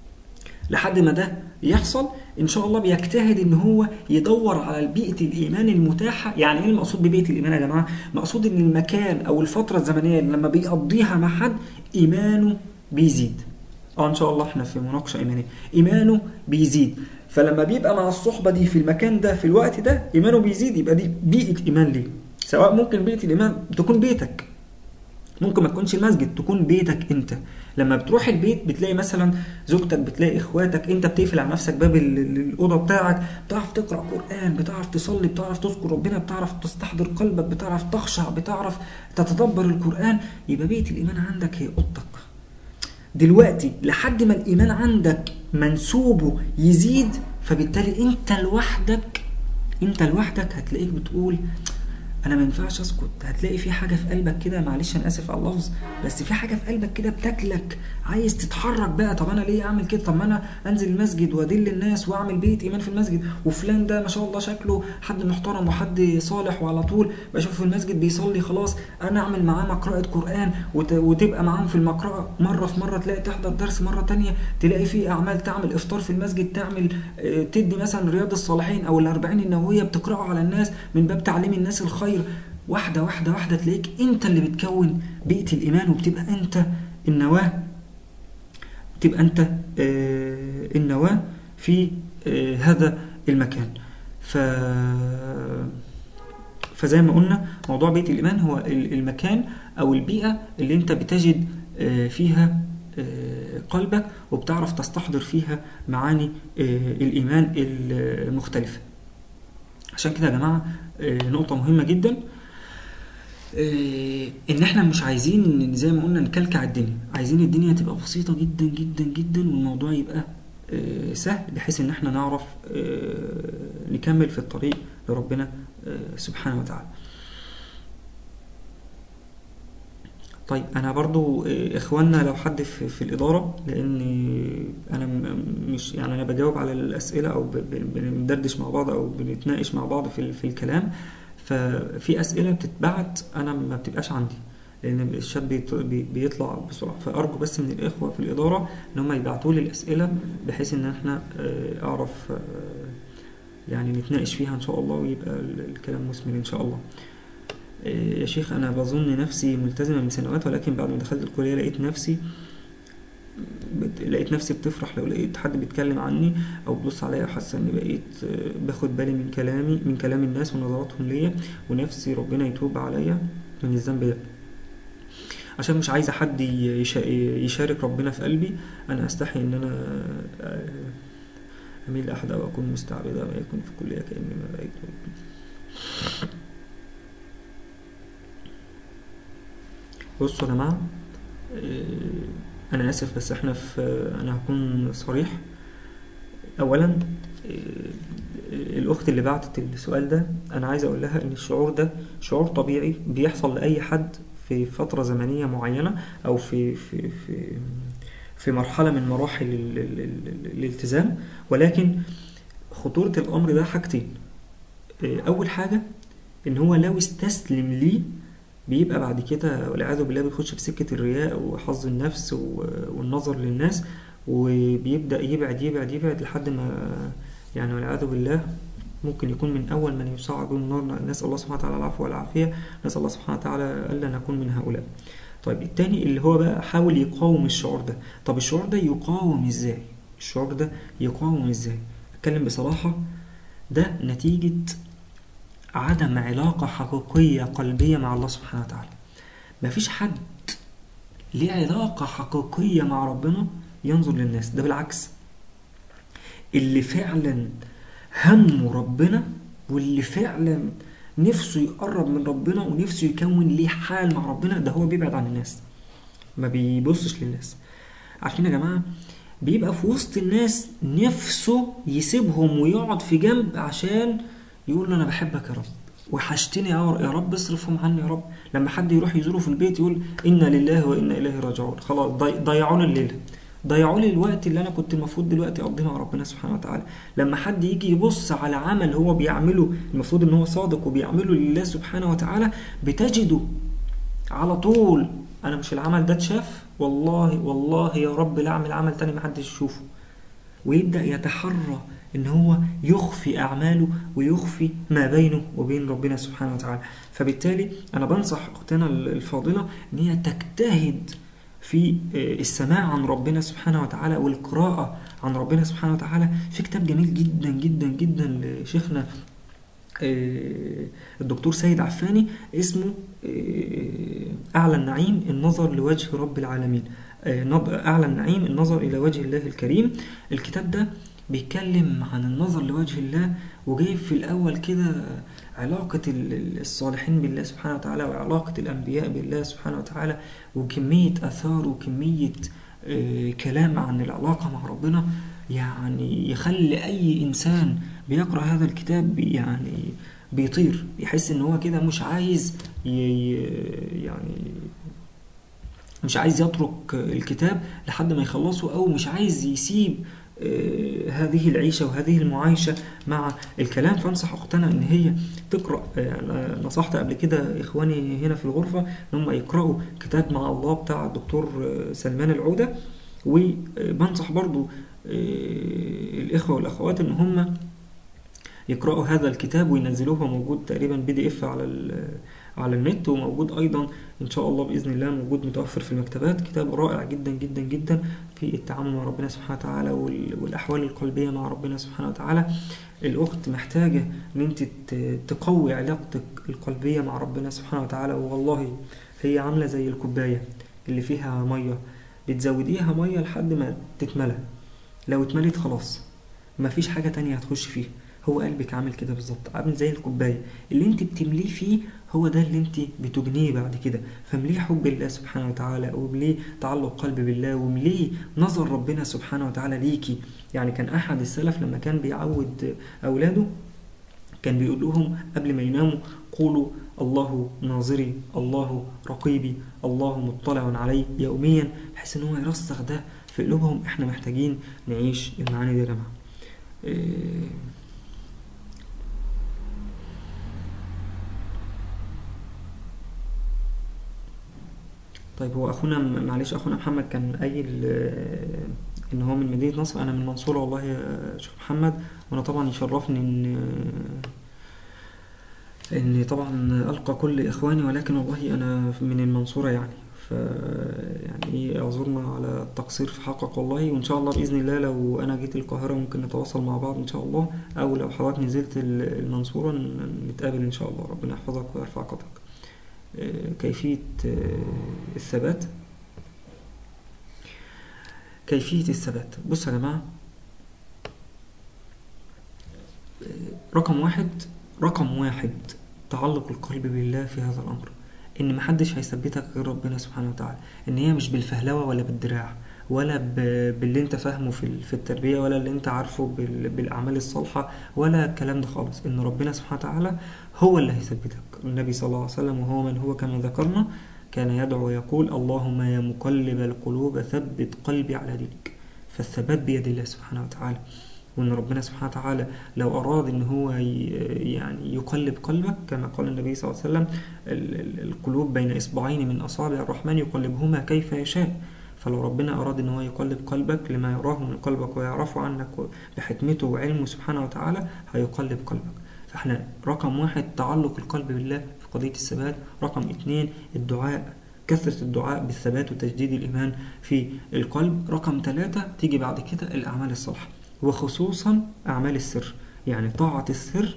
لحد ما ده يحصل ان شاء الله بيجتهد ان هو يدور على بيئه الايمان المتاحه يعني ايه المقصود ببيئه الايمان يا جماعه مقصود ان المكان او الفتره الزمنيه اللي لما بيقضيها مع حد ايمانه بيزيد اه ان شاء الله احنا في مناقشه ايمانيه ايمانه بيزيد فلما بيبقى مع الصحبه دي في المكان ده في الوقت ده ايمانه بيزيد يبقى دي بيئه ايمان ليه سواء ممكن بيئه الايمان تكون بيتك ممكن ما تكونش المسجد تكون بيتك انت لما بتروح البيت بتلاقي مثلا زوجتك بتلاقي اخواتك انت بتقفل على نفسك باب ال- ال- الاوضه بتاعك بتعرف تقرا قران بتعرف تصلي بتعرف تذكر ربنا بتعرف تستحضر قلبك بتعرف تخشع بتعرف تتدبر القران يبقى بيئه الايمان عندك هي اوضتك دلوقتي لحد ما الايمان عندك منسوبه يزيد فبالتالي انت لوحدك انت لوحدك هتلاقيك بتقول انا ما ينفعش اسكت هتلاقي في حاجه في قلبك كده معلش انا اسف على اللفظ بس في حاجه في قلبك كده بتاكلك عايز تتحرك بقى طب انا ليه اعمل كده طب ما انا انزل المسجد وادل الناس واعمل بيت ايمان في المسجد وفلان ده ما شاء الله شكله حد محترم وحد صالح وعلى طول بشوفه في المسجد بيصلي خلاص انا اعمل معاه مقرأة قرآن وت- وتبقى معاهم في المقرأة مرة في مرة تلاقي تحضر درس مرة تانية تلاقي في اعمال تعمل افطار في المسجد تعمل آه، تدي مثلا رياض الصالحين او الاربعين النووية بتقرأه على الناس من باب تعليم الناس الخير واحدة واحدة واحدة تلاقيك انت اللي بتكون بيئة الايمان وبتبقى انت النواة تبقى انت آه، النواة في آه، هذا المكان ف فزي ما قلنا موضوع بيت الإيمان هو ال- المكان أو البيئة اللي أنت بتجد آه، فيها آه، قلبك وبتعرف تستحضر فيها معاني آه، الإيمان المختلفة عشان كده يا جماعة آه، نقطة مهمة جدا آه، ان احنا مش عايزين زي ما قلنا نكلكع الدنيا عايزين الدنيا تبقى بسيطة جدا جدا جدا والموضوع يبقى آه، سهل بحيث ان احنا نعرف آه، نكمل في الطريق لربنا آه، سبحانه وتعالى طيب انا برضو آه، اخواننا لو حد في, في الاداره لان انا م- مش يعني انا بجاوب على الاسئله او ب- ب- بندردش مع بعض او بنتناقش مع بعض في ال- في الكلام ففي اسئله بتتبعت انا ما بتبقاش عندي لان الشات بيت- بي- بيطلع بسرعه فارجو بس من الاخوه في الاداره ان هم يبعتوا لي الاسئله بحيث ان احنا آه، اعرف آه، يعني نتناقش فيها ان شاء الله ويبقى ال- الكلام مثمر ان شاء الله آه، يا شيخ انا بظن نفسي ملتزمه من سنوات ولكن بعد ما دخلت الكليه لقيت نفسي بت- لقيت نفسي بتفرح لو لقيت حد بيتكلم عني او بتبص عليا حاسه اني بقيت آه، باخد بالي من كلامي من كلام الناس ونظراتهم ليا ونفسي ربنا يتوب عليا من الذنب ده عشان مش عايزه حد ي- يشا- يشارك ربنا في قلبي انا استحي ان انا آه، اميل لاحد او اكون مستعبدا ما يكون في كليه كاني ما رايت بصوا يا جماعة آه، أنا آسف بس إحنا في أنا هكون صريح أولا آه، الأخت اللي بعتت السؤال ده أنا عايز أقول لها إن الشعور ده شعور طبيعي بيحصل لأي حد في فترة زمنية معينة أو في في في في مرحلة من مراحل ال- ال- ال- الالتزام ولكن خطورة الأمر ده حاجتين آه، أول حاجة إن هو لو استسلم ليه بيبقى بعد كده والعياذ بالله بيخش في سكة الرياء وحظ النفس و- والنظر للناس وبيبدأ يبعد يبعد يبعد لحد ما يعني والعياذ بالله ممكن يكون من أول من يصعد النار نسأل الله سبحانه وتعالى العفو والعافية نسأل الله سبحانه وتعالى ألا نكون من هؤلاء طيب التاني اللي هو بقى حاول يقاوم الشعور ده طب الشعور ده يقاوم ازاي الشعور ده يقاوم ازاي اتكلم بصراحة ده نتيجة عدم علاقة حقيقية قلبية مع الله سبحانه وتعالى مفيش حد ليه علاقة حقيقية مع ربنا ينظر للناس ده بالعكس اللي فعلا همه ربنا واللي فعلا نفسه يقرب من ربنا ونفسه يكون ليه حال مع ربنا ده هو بيبعد عن الناس ما بيبصش للناس عارفين يا جماعة بيبقى في وسط الناس نفسه يسيبهم ويقعد في جنب عشان يقول له انا بحبك يا رب وحشتني يا يا رب اصرفهم عني يا رب لما حد يروح يزوره في البيت يقول انا لله وانا اليه راجعون خلاص ضي- ضيعوا لي الليله ضيعوا لي الوقت اللي انا كنت المفروض دلوقتي اقضيه مع ربنا سبحانه وتعالى لما حد يجي يبص على عمل هو بيعمله المفروض ان هو صادق وبيعمله لله سبحانه وتعالى بتجده على طول انا مش العمل ده اتشاف والله والله يا رب لا اعمل عمل تاني محدش يشوفه ويبدأ يتحرى ان هو يخفي اعماله ويخفي ما بينه وبين ربنا سبحانه وتعالى فبالتالي انا بنصح اختنا الفاضلة ان هي تجتهد في السماع عن ربنا سبحانه وتعالى والقراءة عن ربنا سبحانه وتعالى في كتاب جميل جدا جدا جدا لشيخنا آه، الدكتور سيد عفاني اسمه آه، أعلى النعيم النظر لوجه رب العالمين آه، نض- أعلى النعيم النظر إلى وجه الله الكريم الكتاب ده بيتكلم عن النظر لوجه الله وجايب في الأول كده علاقة ال- ال- الصالحين بالله سبحانه وتعالى وعلاقة الأنبياء بالله سبحانه وتعالى وكمية أثار وكمية آه، كلام عن العلاقة مع ربنا يعني يخلي أي إنسان بيقرأ هذا الكتاب بي- يعني بيطير يحس إن هو كده مش عايز ي- ي- يعني مش عايز يترك الكتاب لحد ما يخلصه أو مش عايز يسيب آه، هذه العيشة وهذه المعايشة مع الكلام فانصح أختنا إن هي تقرأ آه، أنا نصحت قبل كده إخواني هنا في الغرفة إن هم يقرأوا كتاب مع الله بتاع الدكتور آه، سلمان العودة وبنصح برضو آه، الإخوة والأخوات إن هم يقرأوا هذا الكتاب وينزلوه هو موجود تقريبا بي دي اف على ال- على النت وموجود أيضا إن شاء الله بإذن الله موجود متوفر في المكتبات كتاب رائع جدا جدا جدا في التعامل مع ربنا سبحانه وتعالى وال- والأحوال القلبية مع ربنا سبحانه وتعالى الأخت محتاجة إن أنت ت- تقوي علاقتك القلبية مع ربنا سبحانه وتعالى والله هي عاملة زي الكوباية اللي فيها مية بتزوديها مية لحد ما تتملى لو اتملت خلاص مفيش حاجة تانية هتخش فيها هو قلبك عامل كده بالظبط عامل زي الكوباية اللي انت بتمليه فيه هو ده اللي انت بتجنيه بعد كده فمليه حب الله سبحانه وتعالى ومليه تعلق قلب بالله ومليه نظر ربنا سبحانه وتعالى ليكي يعني كان احد السلف لما كان بيعود اولاده كان بيقول لهم قبل ما يناموا قولوا الله ناظري الله رقيبي الله مطلع علي يوميا بحيث ان هو يرسخ ده في قلوبهم احنا محتاجين نعيش المعاني دي يا جماعه إيه طيب هو اخونا معلش اخونا محمد كان قايل آه، ان هو من مدينة نصر انا من المنصورة والله يا شيخ محمد وانا طبعا يشرفني ان آه، اني طبعا القى كل اخواني ولكن والله انا من المنصورة يعني ف يعني ايه اعذرنا على التقصير في حقك والله وان شاء الله باذن الله لو انا جيت القاهرة ممكن نتواصل مع بعض ان شاء الله او لو حضرتك نزلت ال- المنصورة ن- نتقابل ان شاء الله ربنا يحفظك ويرفع قدرك آه، كيفية آه، الثبات كيفية الثبات بص يا جماعة آه، رقم واحد رقم واحد تعلق القلب بالله في هذا الأمر ان محدش هيثبتك غير ربنا سبحانه وتعالى ان هي مش بالفهلوه ولا بالدراع ولا ب- باللي انت فاهمه في ال- في التربيه ولا اللي انت عارفه بال- بالاعمال الصالحه ولا الكلام ده خالص ان ربنا سبحانه وتعالى هو اللي هيثبتك النبي صلى الله عليه وسلم وهو من هو كما ذكرنا كان يدعو ويقول اللهم يا مقلب القلوب ثبت قلبي على دينك فالثبات بيد الله سبحانه وتعالى وان ربنا سبحانه وتعالى لو اراد ان هو ي- يعني يقلب قلبك كما قال النبي صلى الله عليه وسلم ال- ال- القلوب بين اصبعين من اصابع الرحمن يقلبهما كيف يشاء فلو ربنا اراد ان هو يقلب قلبك لما يراه من قلبك ويعرفه عنك بحكمته وعلمه سبحانه وتعالى هيقلب قلبك فاحنا رقم واحد تعلق القلب بالله في قضية الثبات رقم اتنين الدعاء كثرة الدعاء بالثبات وتجديد الإيمان في القلب رقم ثلاثة تيجي بعد كده الأعمال الصالحة وخصوصا أعمال السر يعني طاعة السر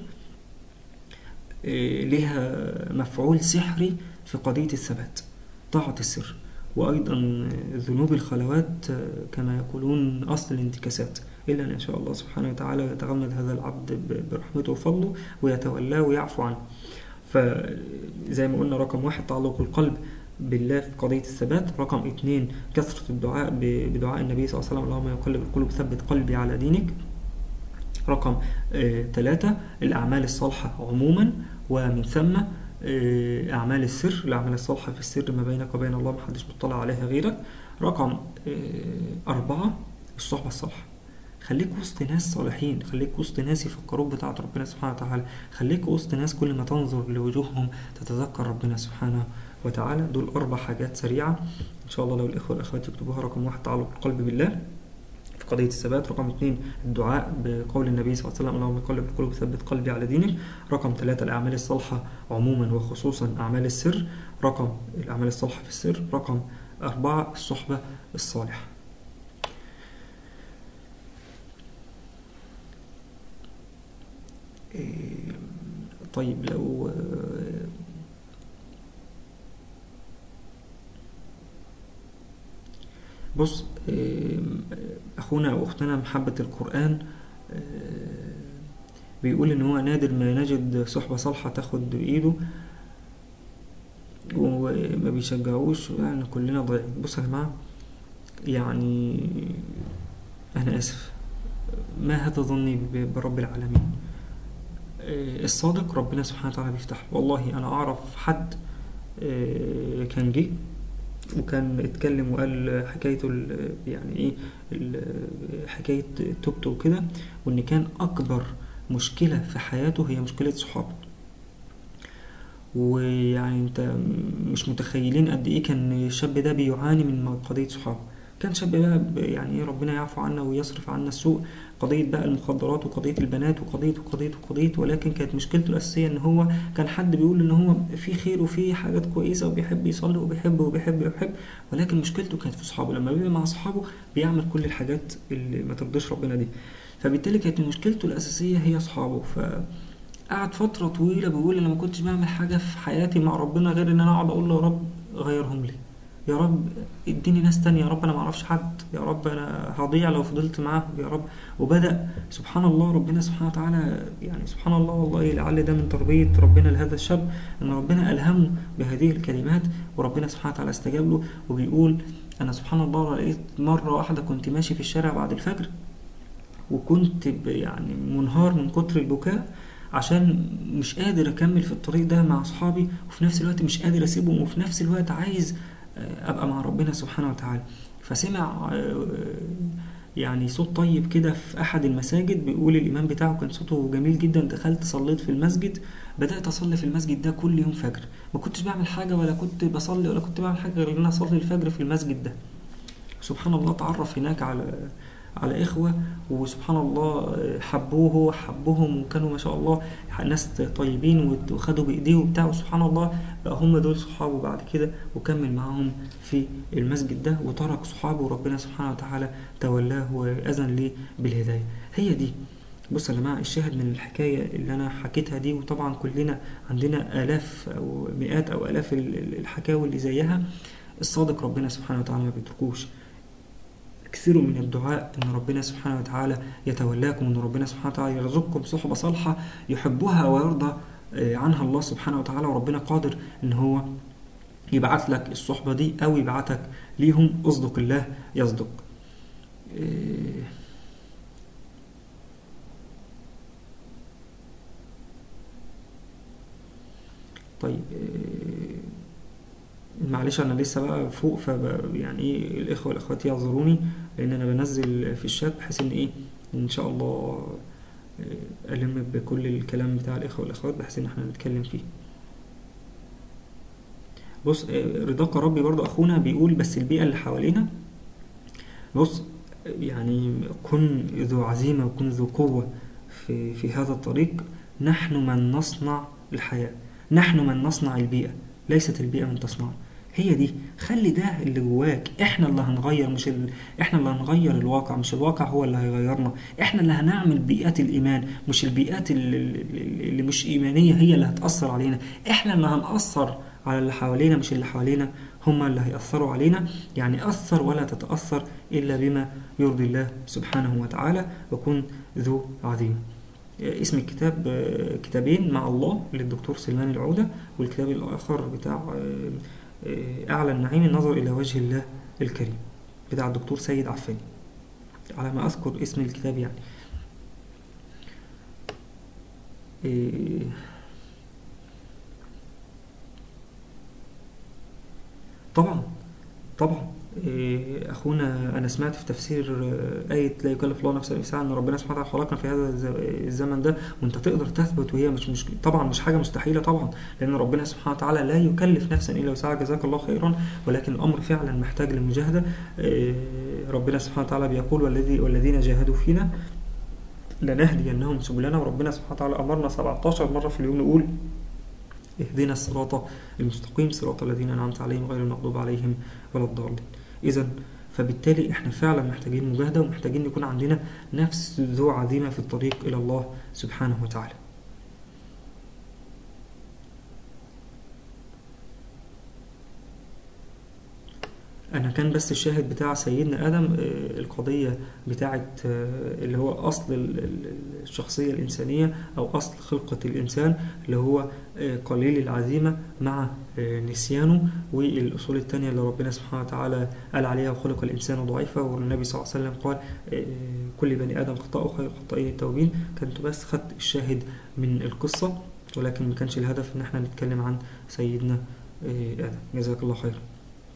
إيه، لها مفعول سحري في قضية الثبات طاعة السر وأيضا ذنوب الخلوات آه، كما يقولون أصل الانتكاسات إلا أن يشاء الله سبحانه وتعالى ويتغمد هذا العبد ب- برحمته وفضله ويتولاه ويعفو عنه فزي ما قلنا رقم واحد تعلق القلب بالله في قضية الثبات رقم اثنين كثرة الدعاء ب- بدعاء النبي صلى الله عليه وسلم اللهم يقلب القلوب ثبت قلبي على دينك رقم آه، ثلاثة الأعمال الصالحة عموما ومن ثم آه، أعمال السر الأعمال الصالحة في السر ما بينك وبين الله محدش مطلع عليها غيرك رقم آه، أربعة الصحبة الصالحة خليك وسط ناس صالحين خليك وسط ناس يفكروك بتاعة ربنا سبحانه وتعالى خليك وسط ناس كل ما تنظر لوجوههم تتذكر ربنا سبحانه وتعالى دول أربع حاجات سريعة إن شاء الله لو الإخوة والأخوات يكتبوها رقم واحد تعلق القلب بالله في قضية الثبات رقم اثنين الدعاء بقول النبي صلى الله عليه وسلم اللهم قلب القلوب ثبت قلبي على دينك رقم ثلاثة الأعمال الصالحة عموما وخصوصا أعمال السر رقم الأعمال الصالحة في السر رقم أربعة الصحبة الصالحة إيه، طيب لو آه، بص آه، أخونا أو أختنا محبة القرآن آه، بيقول إن هو نادر ما نجد صحبة صالحة تاخد بإيده وما بيشجعوش يعني كلنا ضايعين بص يا جماعة يعني أنا آسف ما هذا ظني ب- برب العالمين آه، الصادق ربنا سبحانه وتعالى بيفتح له. والله أنا أعرف حد آه، كان جه وكان اتكلم وقال حكايته ال- يعني ايه ال- حكاية توبته وكده وان كان اكبر مشكلة في حياته هي مشكلة صحابه ويعني انت مش متخيلين قد ايه كان الشاب ده بيعاني من قضية صحابه كان شاب بقى ب- يعني ايه ربنا يعفو عنا ويصرف عنا السوء قضية بقى المخدرات وقضية البنات وقضية وقضية وقضية ولكن كانت مشكلته الأساسية إن هو كان حد بيقول إن هو في خير وفي حاجات كويسة وبيحب يصلي وبيحب وبيحب وبيحب ولكن مشكلته كانت في صحابه لما بيبقى مع صحابه بيعمل كل الحاجات اللي ما ترضيش ربنا دي فبالتالي كانت مشكلته الأساسية هي صحابه فقعد فترة طويلة بيقول أنا ما كنتش بعمل حاجة في حياتي مع ربنا غير إن أنا أقعد أقول له يا رب غيرهم لي يا رب اديني ناس تانية يا رب انا ما اعرفش حد يا رب انا هضيع لو فضلت معاهم يا رب وبدأ سبحان الله ربنا سبحانه وتعالى يعني سبحان الله والله لعل ده من تربية ربنا لهذا الشاب ان ربنا ألهمه بهذه الكلمات وربنا سبحانه وتعالى استجاب له وبيقول انا سبحان الله لقيت مرة واحدة كنت ماشي في الشارع بعد الفجر وكنت ب- يعني منهار من كتر البكاء عشان مش قادر اكمل في الطريق ده مع اصحابي وفي نفس الوقت مش قادر اسيبهم وفي نفس الوقت عايز آه، ابقى مع ربنا سبحانه وتعالى فسمع آه، يعني صوت طيب كده في احد المساجد بيقول الامام بتاعه كان صوته جميل جدا دخلت صليت في المسجد بدات اصلي في المسجد ده كل يوم فجر ما كنتش بعمل حاجه ولا كنت بصلي ولا كنت بعمل حاجه غير ان انا اصلي الفجر في المسجد ده سبحان الله تعرف هناك على على إخوة وسبحان الله حبوه وحبهم وكانوا ما شاء الله ناس طيبين وخدوا بإيديه وبتاع وسبحان الله بقى هم دول صحابه بعد كده وكمل معاهم في المسجد ده وترك صحابه وربنا سبحانه وتعالى تولاه وأذن ليه بالهداية هي دي بص يا جماعة الشاهد من الحكاية اللي أنا حكيتها دي وطبعا كلنا عندنا آلاف أو مئات أو آلاف ال- ال- الحكاوي اللي زيها الصادق ربنا سبحانه وتعالى ما بيتركوش اكثروا من الدعاء ان ربنا سبحانه وتعالى يتولاكم ان ربنا سبحانه وتعالى يرزقكم صحبة صالحة يحبها ويرضى آه، عنها الله سبحانه وتعالى وربنا قادر ان هو يبعت لك الصحبة دي أو يبعتك ليهم أصدق الله يصدق إيه طيب إيه معلش انا لسه بقى فوق ف يعني ايه الاخوه والاخوات يعذروني لان انا بنزل في الشات بحيث ان ايه ان شاء الله الم بكل الكلام بتاع الاخوه والاخوات بحيث ان احنا نتكلم فيه بص رضاك ربي برضو اخونا بيقول بس البيئه اللي حوالينا بص يعني كن ذو عزيمه وكن ذو قوه في في هذا الطريق نحن من نصنع الحياه نحن من نصنع البيئه ليست البيئه من تصنعها هي دي خلي ده اللي جواك احنا اللي هنغير مش ال... احنا اللي هنغير الواقع مش الواقع هو اللي هيغيرنا احنا اللي هنعمل بيئات الايمان مش البيئات اللي, اللي مش ايمانيه هي اللي هتاثر علينا احنا اللي هنأثر على اللي حوالينا مش اللي حوالينا هم اللي هيأثروا علينا يعني أثر ولا تتأثر إلا بما يرضي الله سبحانه وتعالى وكن ذو عظيم اسم الكتاب كتابين مع الله للدكتور سلمان العودة والكتاب الآخر بتاع أعلى النعيم النظر إلى وجه الله الكريم بتاع الدكتور سيد عفاني على ما أذكر اسم الكتاب يعني طبعا طبعا اخونا انا سمعت في تفسير ايه لا يكلف الله نفسا الا وسعها ان ربنا سبحانه وتعالى خلقنا في هذا الزمن ده وانت تقدر تثبت وهي مش مش طبعا مش حاجه مستحيله طبعا لان ربنا سبحانه وتعالى لا يكلف نفسا الا وسعها جزاك الله خيرا ولكن الامر فعلا محتاج للمجاهده ربنا سبحانه وتعالى بيقول والذي والذين جاهدوا فينا لنهدينهم سبلنا وربنا سبحانه وتعالى امرنا 17 مره في اليوم نقول اهدنا الصراط المستقيم صراط الذين انعمت عليهم غير المغضوب عليهم ولا الضالين اذا فبالتالي احنا فعلا محتاجين مجاهده ومحتاجين يكون عندنا نفس ذو عزيمه في الطريق الى الله سبحانه وتعالى انا كان بس الشاهد بتاع سيدنا ادم القضيه بتاعه اللي هو اصل الشخصيه الانسانيه او اصل خلقه الانسان اللي هو قليل العزيمه مع نسيانه والاصول الثانيه اللي ربنا سبحانه وتعالى قال عليها وخلق الانسان ضعيفا والنبي صلى الله عليه وسلم قال كل بني ادم خطاء خير الخطائين التوابين كنت بس خدت الشاهد من القصه ولكن ما كانش الهدف ان احنا نتكلم عن سيدنا ادم جزاك الله خيرا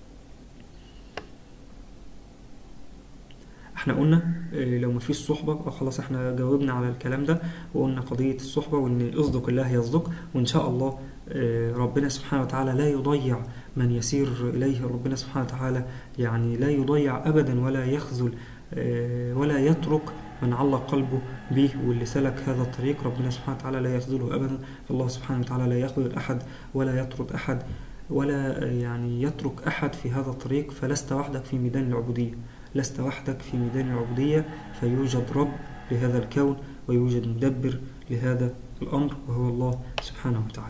احنا قلنا لو مفيش صحبة خلاص احنا جاوبنا على الكلام ده وقلنا قضية الصحبة وان اصدق الله يصدق وان شاء الله ربنا سبحانه وتعالى لا يضيع من يسير إليه ربنا سبحانه وتعالى يعني لا يضيع أبدا ولا يخذل ولا يترك من علق قلبه به واللي سلك هذا الطريق ربنا سبحانه وتعالى لا يخذله أبدا فالله سبحانه وتعالى لا يخذل أحد ولا يطرد أحد ولا يعني يترك أحد في هذا الطريق فلست وحدك في ميدان العبودية لست وحدك في ميدان العبودية فيوجد رب لهذا الكون ويوجد مدبر لهذا الأمر وهو الله سبحانه وتعالى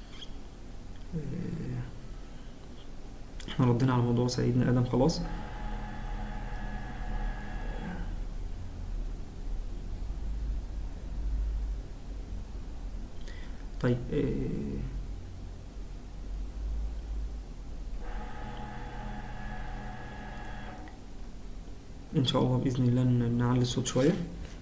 احنا ردينا على موضوع سيدنا آدم خلاص طيب ان شاء الله باذن الله نعلي الصوت شويه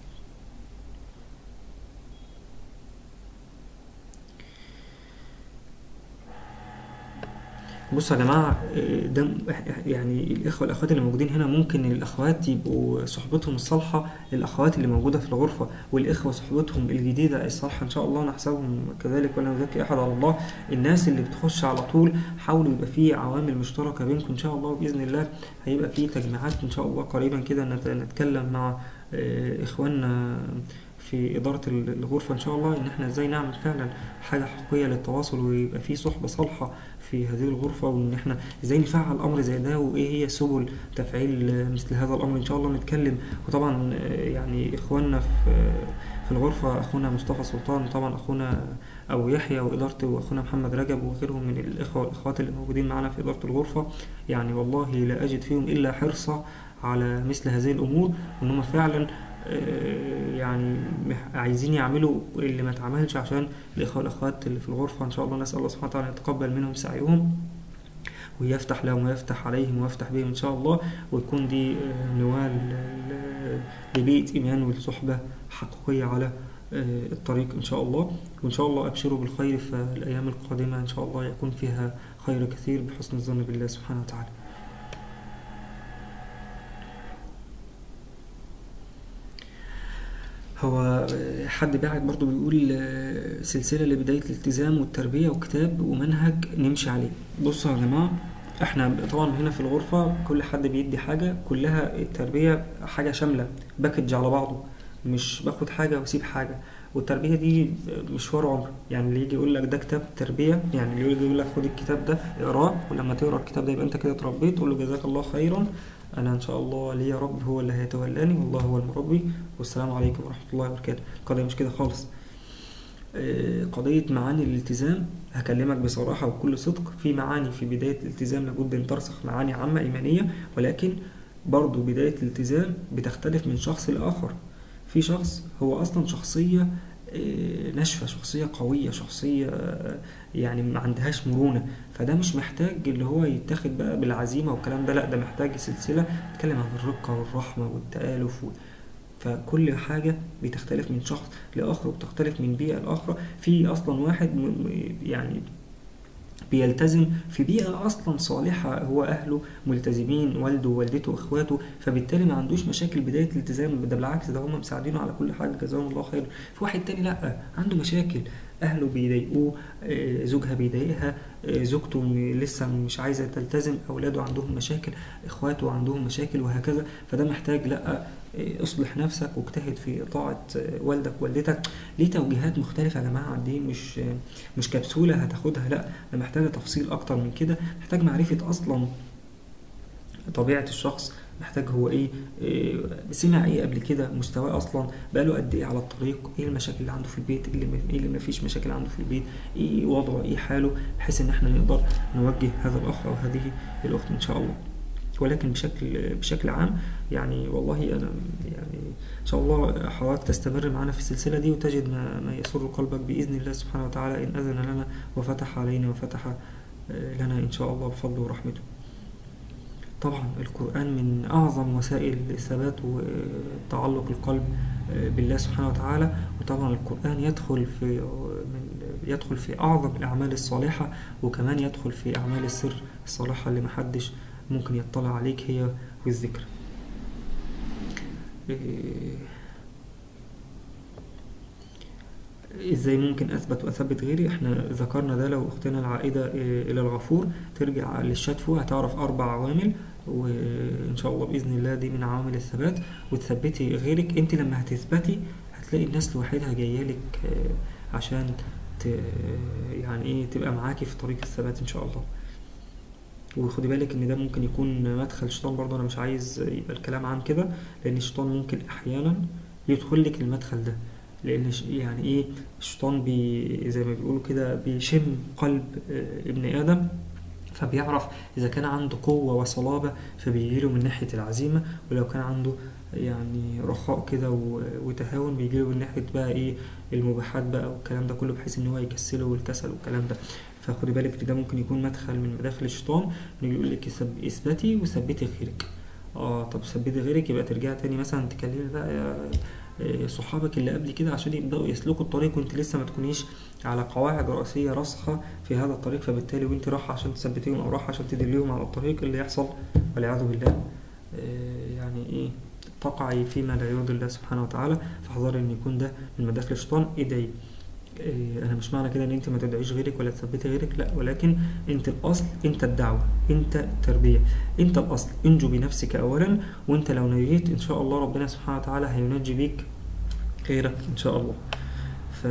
بصوا يا جماعة ده يعني الإخوة والأخوات اللي موجودين هنا ممكن الأخوات يبقوا صحبتهم الصالحة للأخوات اللي موجودة في الغرفة والإخوة صحبتهم الجديدة الصالحة إن شاء الله نحسبهم كذلك ولا نزكي أحد على الله الناس اللي بتخش على طول حاولوا يبقى في عوامل مشتركة بينكم إن شاء الله بإذن الله هيبقى في تجميعات إن شاء الله قريبا كده نتكلم مع إخواننا في إدارة الغرفة إن شاء الله إن إحنا إزاي نعمل فعلا حاجة حقيقية للتواصل ويبقى في صحبة صالحة في هذه الغرفة وإن إحنا إزاي نفعل أمر زي ده وإيه هي سبل تفعيل مثل هذا الأمر إن شاء الله نتكلم وطبعا يعني إخواننا في في الغرفة أخونا مصطفى سلطان وطبعا أخونا أبو يحيى وإدارته وأخونا محمد رجب وغيرهم من الإخوة والأخوات اللي موجودين معنا في إدارة الغرفة يعني والله لا أجد فيهم إلا حرصة على مثل هذه الأمور وإن هم فعلا يعني عايزين يعملوا اللي ما اتعملش عشان الإخوة والأخوات اللي في الغرفة إن شاء الله نسأل الله سبحانه وتعالى يتقبل منهم سعيهم ويفتح لهم ويفتح عليهم ويفتح بهم إن شاء الله ويكون دي آه، نوال ل- لبيئة إيمان والصحبة حقيقية على آه، الطريق إن شاء الله وإن شاء الله أبشروا بالخير فالأيام القادمة إن شاء الله يكون فيها خير كثير بحسن الظن بالله سبحانه وتعالى هو آه، حد باعت برضو بيقول آه، سلسلة لبداية الالتزام والتربية وكتاب ومنهج نمشي عليه بصوا يا جماعة احنا طبعا هنا في الغرفة كل حد بيدي حاجة كلها التربية حاجة شاملة باكج على بعضه مش باخد حاجة واسيب حاجة والتربية دي مشوار عمر يعني اللي يجي يقول لك ده كتاب تربية يعني اللي يجي يقول لك خد الكتاب ده اقراه ولما تقرا الكتاب ده يبقى انت كده اتربيت تقول له جزاك الله خيرا انا ان شاء الله ليا رب هو اللي هيتولاني والله هو المربي والسلام عليكم ورحمة الله وبركاته القضية مش كده خالص آه، قضية معاني الالتزام هكلمك بصراحة وبكل صدق في معاني في بداية الالتزام لابد أن ترسخ معاني عامة إيمانية ولكن برضو بداية الالتزام بتختلف من شخص لآخر في شخص هو أصلا شخصية آه، ناشفة شخصية قوية شخصية آه، يعني ما عندهاش مرونة فده مش محتاج اللي هو يتاخد بقى بالعزيمة والكلام ده لا ده محتاج سلسلة تتكلم عن الرقة والرحمة والتآلف و... فكل حاجة بتختلف من شخص لآخر وبتختلف من بيئة لآخر في أصلا واحد م- م- يعني بيلتزم في بيئة أصلا صالحة هو أهله ملتزمين والده ووالدته وإخواته فبالتالي ما عندوش مشاكل بداية الالتزام ده بالعكس ده هم مساعدينه على كل حاجة جزاهم الله خير في واحد تاني لأ عنده مشاكل أهله بيضايقوه آه، زوجها بيضايقها آه، زوجته م- لسه مش عايزة تلتزم أولاده عندهم مشاكل إخواته عندهم مشاكل وهكذا فده محتاج لأ آه، اصلح نفسك واجتهد في طاعة آه، والدك والدتك ليه توجيهات مختلفة يا جماعة دي مش آه، مش كبسولة هتاخدها لا ده محتاجة تفصيل أكتر من كده محتاج معرفة أصلا طبيعة الشخص محتاج هو ايه, إيه سمع ايه قبل كده مستواه اصلا بقاله قد ايه على الطريق ايه المشاكل اللي عنده في البيت ايه اللي م- ايه اللي مفيش مشاكل عنده في البيت ايه وضعه ايه حاله بحيث ان احنا نقدر نوجه هذا الاخ او هذه الاخت ان شاء الله ولكن بشكل بشكل عام يعني والله انا يعني ان شاء الله حضرتك تستمر معنا في السلسله دي وتجد ما, ما يسر قلبك باذن الله سبحانه وتعالى ان اذن لنا وفتح علينا وفتح آه، لنا ان شاء الله بفضله ورحمته طبعا القرآن من أعظم وسائل ثبات وتعلق القلب بالله سبحانه وتعالى وطبعا القرآن يدخل في من يدخل في أعظم الأعمال الصالحة وكمان يدخل في أعمال السر الصالحة اللي محدش ممكن يطلع عليك هي والذكر إيه، ازاي ممكن اثبت واثبت غيري احنا ذكرنا ده لو اختنا العائدة إيه، الى الغفور ترجع للشات فوق هتعرف اربع عوامل وان شاء الله باذن الله دي من عوامل الثبات وتثبتي غيرك انت لما هتثبتي هتلاقي الناس لوحدها جايه لك آه، عشان ت... يعني ايه تبقى معاكي في طريق الثبات ان شاء الله وخدي بالك ان ده ممكن يكون مدخل شيطان برضه انا مش عايز يبقى الكلام عام كده لان الشيطان ممكن احيانا يدخل لك المدخل ده لان ش- يعني ايه الشيطان بي زي ما بيقولوا كده بيشم قلب آه، ابن ادم فبيعرف إذا كان عنده قوة وصلابة فبيجيله من ناحية العزيمة ولو كان عنده يعني رخاء كده و- وتهاون بيجيله من ناحية بقى إيه المباحات بقى والكلام ده كله بحيث إن هو يكسله والكسل والكلام ده فخدي بالك إن ده ممكن يكون مدخل من مداخل الشيطان إنه يقول لك يثب- اثبتي وثبتي غيرك اه طب ثبتي غيرك يبقى ترجعي تاني مثلا تكلمي بقى يا- إيه صحابك اللي قبل كده عشان يبدأوا يسلكوا الطريق وانت لسه ما تكونيش على قواعد رئيسية راسخة في هذا الطريق فبالتالي وانت رايحة عشان تثبتيهم او رايحة عشان تدليهم على الطريق اللي يحصل والعياذ بالله آه، يعني ايه تقعي فيما لا يرضي الله سبحانه وتعالى فاحذري ان يكون ده من مداخل الشيطان ادعي آه، انا مش معنى كده ان انت ما تدعيش غيرك ولا تثبتي غيرك لا ولكن انت الاصل انت الدعوة انت التربية انت الاصل انجو بنفسك اولا وانت لو نجيت ان شاء الله ربنا سبحانه وتعالى هينجي بيك غيرك ان شاء الله ف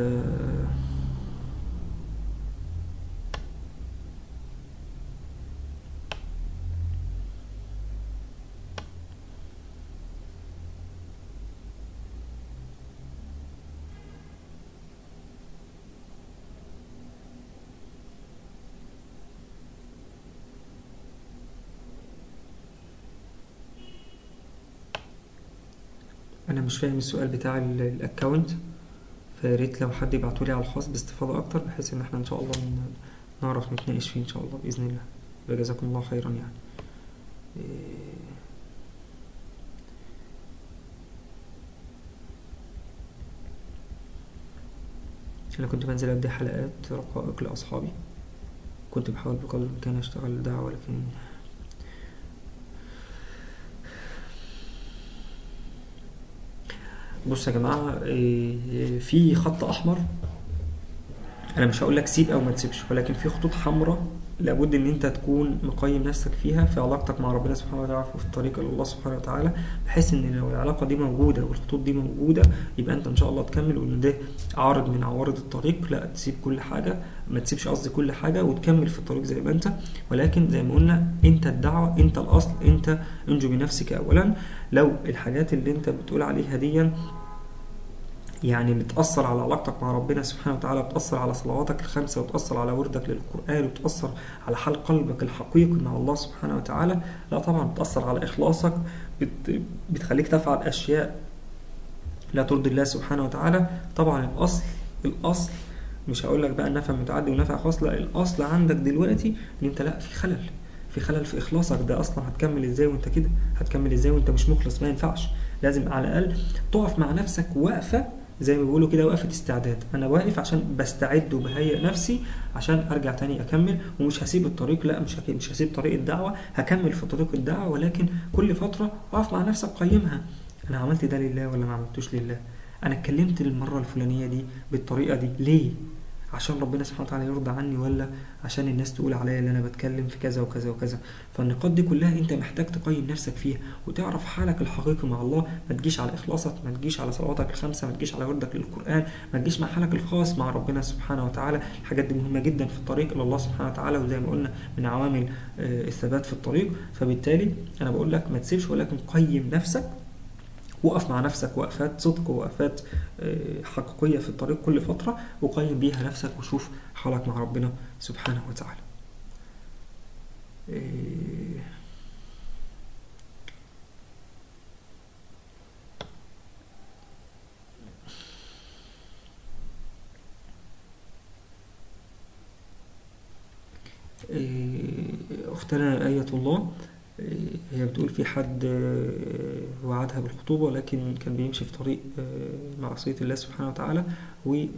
انا مش فاهم السؤال بتاع ال- الاكونت فياريت لو حد يبعتولي على الخاص باستفاضة اكتر بحيث ان احنا ان شاء الله ن- نعرف نتناقش فيه ان شاء الله باذن الله جزاكم الله خيرا يعني إيه، أنا كنت بنزل أدي حلقات رقائق لأصحابي كنت بحاول بقدر الإمكان أشتغل دعوة لكن بص يا جماعة إيه، في خط أحمر أنا مش هقول لك سيب أو ما تسيبش ولكن في خطوط حمراء لابد إن أنت تكون مقيم نفسك فيها في علاقتك مع ربنا سبحانه وتعالى وفي الطريق إلى الله سبحانه وتعالى بحيث إن لو العلاقة دي موجودة والخطوط دي موجودة يبقى أنت إن شاء الله تكمل وإن ده عارض من عوارض الطريق لا تسيب كل حاجة ما تسيبش قصدي كل حاجة وتكمل في الطريق زي ما أنت ولكن زي ما قلنا أنت الدعوة أنت الأصل أنت انجو بنفسك أولا لو الحاجات اللي أنت بتقول عليها دي يعني بتأثر على علاقتك مع ربنا سبحانه وتعالى بتأثر على صلواتك الخمسة وتأثر على وردك للقرآن وتأثر على حال قلبك الحقيقي مع الله سبحانه وتعالى لا طبعا بتأثر على إخلاصك بت بتخليك تفعل أشياء لا ترضي الله سبحانه وتعالى طبعا الأصل الأصل مش هقول لك بقى النفع متعدي ونفع خاص لا الأصل عندك دلوقتي إن أنت لا في خلل في خلل في إخلاصك ده أصلا هتكمل إزاي وأنت كده هتكمل إزاي وأنت مش مخلص ما ينفعش لازم على الأقل تقف مع نفسك وقفة زي ما بيقولوا كده وقفة استعداد أنا واقف عشان بستعد وبهيئ نفسي عشان أرجع تاني أكمل ومش هسيب الطريق لا مش هك- مش هسيب طريق الدعوة هكمل في طريق الدعوة ولكن كل فترة أقف مع نفسك قيمها أنا عملت ده لله ولا ما عملتوش لله أنا اتكلمت المرة الفلانية دي بالطريقة دي ليه عشان ربنا سبحانه وتعالى يرضى عني ولا عشان الناس تقول عليا ان انا بتكلم في كذا وكذا وكذا فالنقاط دي كلها انت محتاج تقيم نفسك فيها وتعرف حالك الحقيقي مع الله ما تجيش على اخلاصك ما تجيش على صلواتك الخمسه ما تجيش على وردك للقران ما تجيش مع حالك الخاص مع ربنا سبحانه وتعالى الحاجات دي مهمه جدا في الطريق الى الله سبحانه وتعالى وزي ما قلنا من عوامل آه، الثبات في الطريق فبالتالي انا بقول لك ما تسيبش ولكن قيم نفسك وقف مع نفسك وقفات صدق ووقفات آه، حقيقية في الطريق كل فترة وقيم بيها نفسك وشوف حالك مع ربنا سبحانه وتعالى آه، آه، أختنا آية الله آه، هي بتقول في حد آه، وعدها بالخطوبة ولكن كان بيمشي في طريق آه، معصية الله سبحانه وتعالى و آه،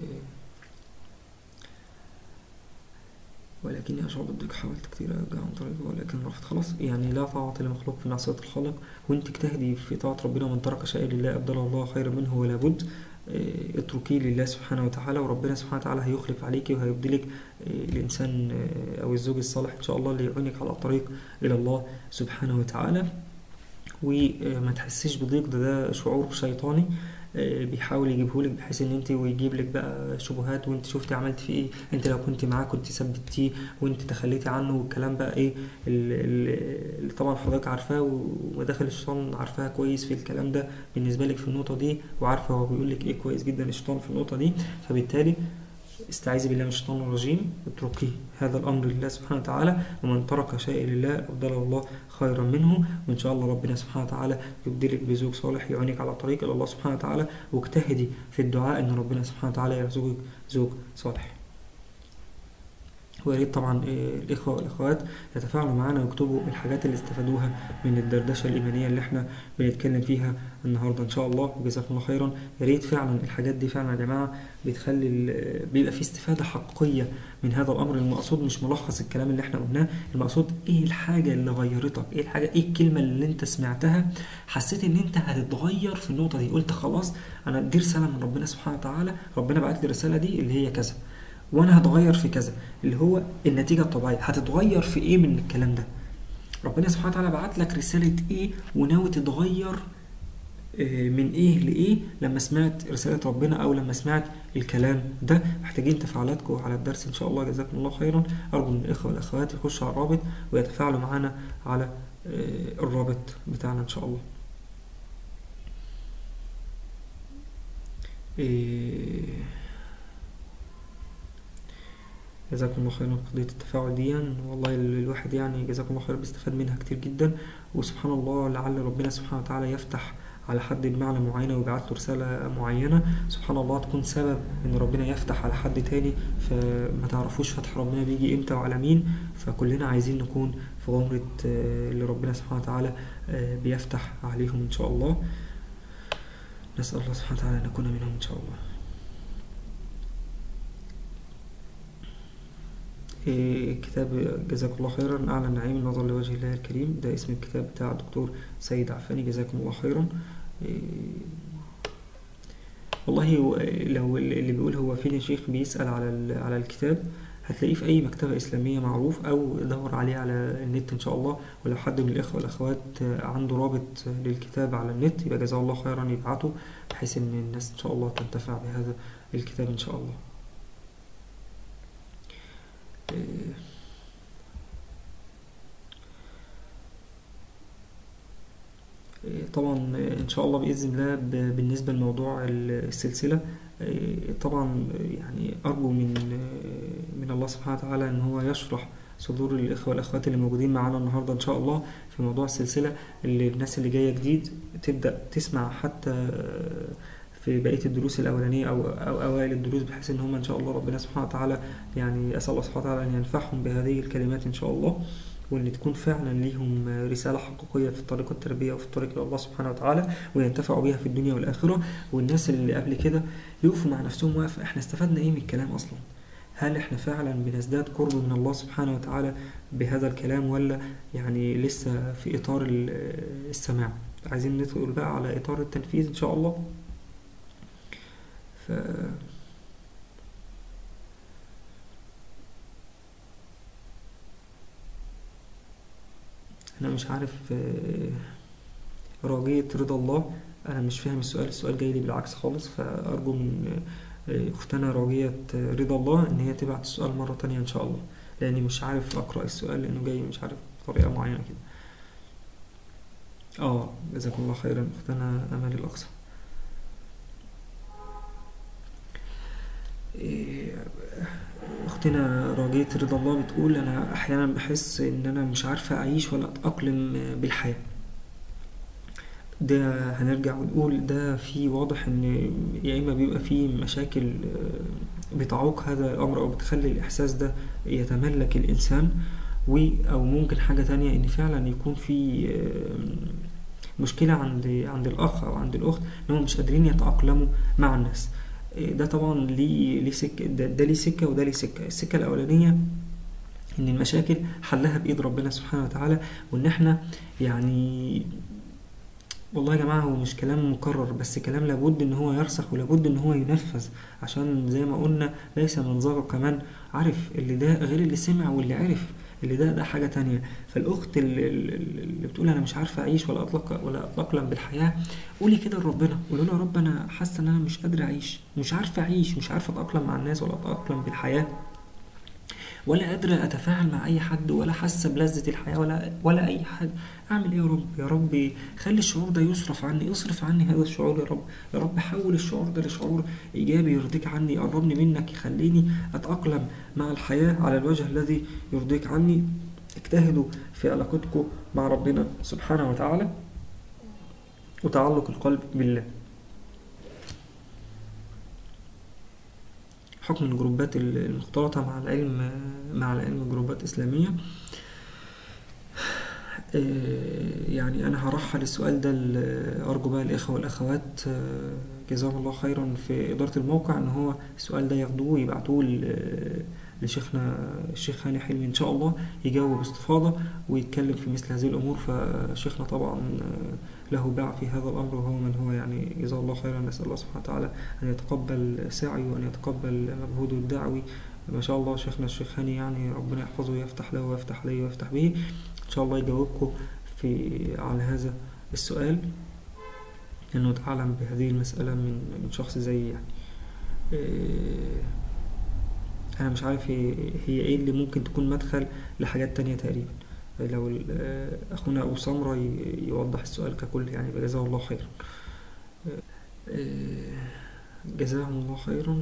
ولكني أشعر ضدك حاولت كتير أرجع عن طريقه ولكن رفضت خلاص يعني لا طاعة لمخلوق في معصية الخالق وانت اجتهدي في طاعة ربنا من ترك شيئا لله أبدله الله خيرا منه ولا بد آه، اتركيه لله سبحانه وتعالى وربنا سبحانه وتعالى هيخلف عليك وهيبدلك آه، الإنسان آه، أو الزوج الصالح إن شاء الله اللي يعينك على الطريق إلى الله سبحانه وتعالى وما تحسيش بضيق ده ده شعور شيطاني آه، بيحاول يجيبهولك بحيث ان انت ويجيب لك بقى شبهات وانت شفتي عملت فيه ايه انت لو كنت معاه كنت ثبتيه وانت تخليتي عنه والكلام بقى ايه ال- ال- اللي طبعا حضرتك عارفاه ومداخل الشيطان عارفاها كويس في الكلام ده بالنسبه لك في النقطه دي وعارفه هو بيقول لك ايه كويس جدا الشيطان في النقطه دي فبالتالي استعيذي بالله من الشيطان الرجيم اتركيه هذا الامر لله سبحانه وتعالى ومن ترك شيء لله ابدله الله خيرا منه وان شاء الله ربنا سبحانه وتعالى يبدلك بزوج صالح يعينك على طريق الى الله سبحانه وتعالى واجتهدي في الدعاء ان ربنا سبحانه وتعالى يرزقك زوج صالح ويا ريت طبعا آه، الإخوة والأخوات يتفاعلوا معانا ويكتبوا الحاجات اللي استفادوها من الدردشة الإيمانية اللي احنا بنتكلم فيها النهاردة إن شاء الله وجزاكم الله خيرا يا ريت فعلا الحاجات دي فعلا يا جماعة بتخلي ال- بيبقى في استفادة حقيقية من هذا الأمر المقصود مش ملخص الكلام اللي احنا قلناه المقصود إيه الحاجة اللي غيرتك إيه الحاجة إيه الكلمة اللي أنت سمعتها حسيت إن أنت هتتغير في النقطة دي قلت خلاص أنا دي رسالة من ربنا سبحانه وتعالى ربنا بعت لي الرسالة دي اللي هي كذا وانا هتغير في كذا اللي هو النتيجه الطبيعيه هتتغير في ايه من الكلام ده ربنا سبحانه وتعالى بعت لك رساله ايه وناوي تتغير آه، من ايه لايه لما سمعت رساله ربنا او لما سمعت الكلام ده محتاجين تفاعلاتكم على الدرس ان شاء الله جزاكم الله خيرا ارجو من الاخوه والاخوات يخشوا على الرابط ويتفاعلوا معنا على آه، الرابط بتاعنا ان شاء الله إيه جزاكم الله خيرا قضية التفاعل دي والله ال- الواحد يعني جزاكم الله خير بيستفاد منها كتير جدا وسبحان الله لعل ربنا سبحانه وتعالى يفتح على حد بمعنى معينة ويبعت له رسالة معينة سبحان الله تكون سبب إن ربنا يفتح على حد تاني فما تعرفوش فتح ربنا بيجي إمتى وعلى مين فكلنا عايزين نكون في غمرة آه، اللي ربنا سبحانه وتعالى آه، بيفتح عليهم إن شاء الله نسأل الله سبحانه وتعالى أن نكون منهم إن شاء الله إيه، كتاب جزاكم الله خيرا أعلى النعيم النظر لوجه الله الكريم ده اسم الكتاب بتاع الدكتور سيد عفاني جزاكم الله خيرا إيه، والله هو- لو اللي بيقول هو فين يا شيخ بيسأل على ال- على الكتاب هتلاقيه في أي مكتبة إسلامية معروف أو دور عليه على النت إن شاء الله ولو حد من الإخوة والأخوات عنده رابط للكتاب على النت يبقى جزاه الله خيرا يبعته بحيث إن الناس إن شاء الله تنتفع بهذا الكتاب إن شاء الله إيه، إيه، طبعا ان شاء الله باذن الله ب- بالنسبه لموضوع ال- السلسله إيه، طبعا يعني ارجو من من الله سبحانه وتعالى ان هو يشرح صدور الاخوه والاخوات اللي موجودين معانا النهارده ان شاء الله في موضوع السلسله اللي الناس اللي جايه جديد تبدا تسمع حتى في بقيه الدروس الاولانيه او او اوائل الدروس بحيث ان هم ان شاء الله ربنا سبحانه وتعالى يعني اسال الله سبحانه وتعالى ان ينفعهم بهذه الكلمات ان شاء الله وان تكون فعلا ليهم رساله حقيقيه في طريق التربيه وفي الطريق الى الله سبحانه وتعالى وينتفعوا بها في الدنيا والاخره والناس اللي قبل كده يقفوا مع نفسهم واقفه احنا استفدنا ايه من الكلام اصلا هل احنا فعلا بنزداد قرب من الله سبحانه وتعالى بهذا الكلام ولا يعني لسه في اطار ال- السماع عايزين ندخل بقى على اطار التنفيذ ان شاء الله ف انا مش عارف آه، راجية رضا الله انا مش فاهم السؤال السؤال جاي لي بالعكس خالص فارجو من آه، اختنا راجية رضا الله ان هي تبعت السؤال مرة تانية ان شاء الله لاني مش عارف اقرأ السؤال لانه جاي مش عارف بطريقة معينة كده اه جزاكم الله خيرا اختنا امال الاقصى إيه، اختنا راجية رضا الله بتقول انا احيانا بحس ان انا مش عارفة اعيش ولا اتأقلم بالحياة ده هنرجع ونقول ده في واضح ان يا اما بيبقى فيه مشاكل آه، بتعوق هذا الامر او بتخلي الاحساس ده يتملك الانسان و او ممكن حاجة تانية ان فعلا يكون في آه، مشكلة عند عند الاخ او عند الاخت ان هم مش قادرين يتأقلموا مع الناس آه، ده طبعا ليه ليه سكة ده, ده ليه سكة وده ليه سكة السكة الأولانية إن المشاكل حلها بإيد ربنا سبحانه وتعالى وإن إحنا يعني والله يا جماعة هو مش كلام مكرر بس كلام لابد إن هو يرسخ ولابد إن هو ينفذ عشان زي ما قلنا ليس من ذاق كمان عارف اللي ده غير اللي سمع واللي عرف اللي ده ده حاجة تانية فالأخت اللي, اللي بتقول أنا مش عارفة أعيش ولا أطلق ولا أتأقلم بالحياة قولي كده لربنا قولي له يا رب أنا حاسة إن أنا مش قادرة أعيش مش عارفة أعيش مش عارفة أتأقلم مع الناس ولا أتأقلم بالحياة ولا قادرة أتفاعل مع أي حد ولا حاسة بلذة الحياة ولا ولا أي حاجة أعمل إيه يا رب يا رب خلي الشعور ده يصرف عني اصرف عني هذا الشعور يا رب يا رب حول الشعور ده لشعور إيجابي يرضيك عني يقربني منك يخليني أتأقلم مع الحياة على الوجه الذي يرضيك عني اجتهدوا في علاقتكم مع ربنا سبحانه وتعالى وتعلق القلب بالله حكم الجروبات المختلطة مع العلم مع العلم جروبات إسلامية يعني أنا هرحل السؤال ده أرجو بقى الإخوة والأخوات جزاهم الله خيرا في إدارة الموقع إن هو السؤال ده ياخدوه ويبعتوه لشيخنا الشيخ هاني حلمي إن شاء الله يجاوب باستفاضة ويتكلم في مثل هذه الأمور فشيخنا طبعا له باع في هذا الأمر وهو من هو يعني جزاه الله خيرا نسأل الله سبحانه وتعالى أن يتقبل سعيه وأن يتقبل مجهوده الدعوي ما شاء الله شيخنا الشيخ هاني يعني ربنا يحفظه ويفتح له ويفتح عليه ويفتح به إن شاء الله يجاوبكم في على هذا السؤال لأنه تعلم بهذه المسألة من من شخص زي يعني إيه أنا مش عارف هي, هي إيه اللي ممكن تكون مدخل لحاجات تانية تقريبا لو أخونا أبو سمرة يوضح السؤال ككل يعني جزاه الله خيرا جزاهم الله خيرا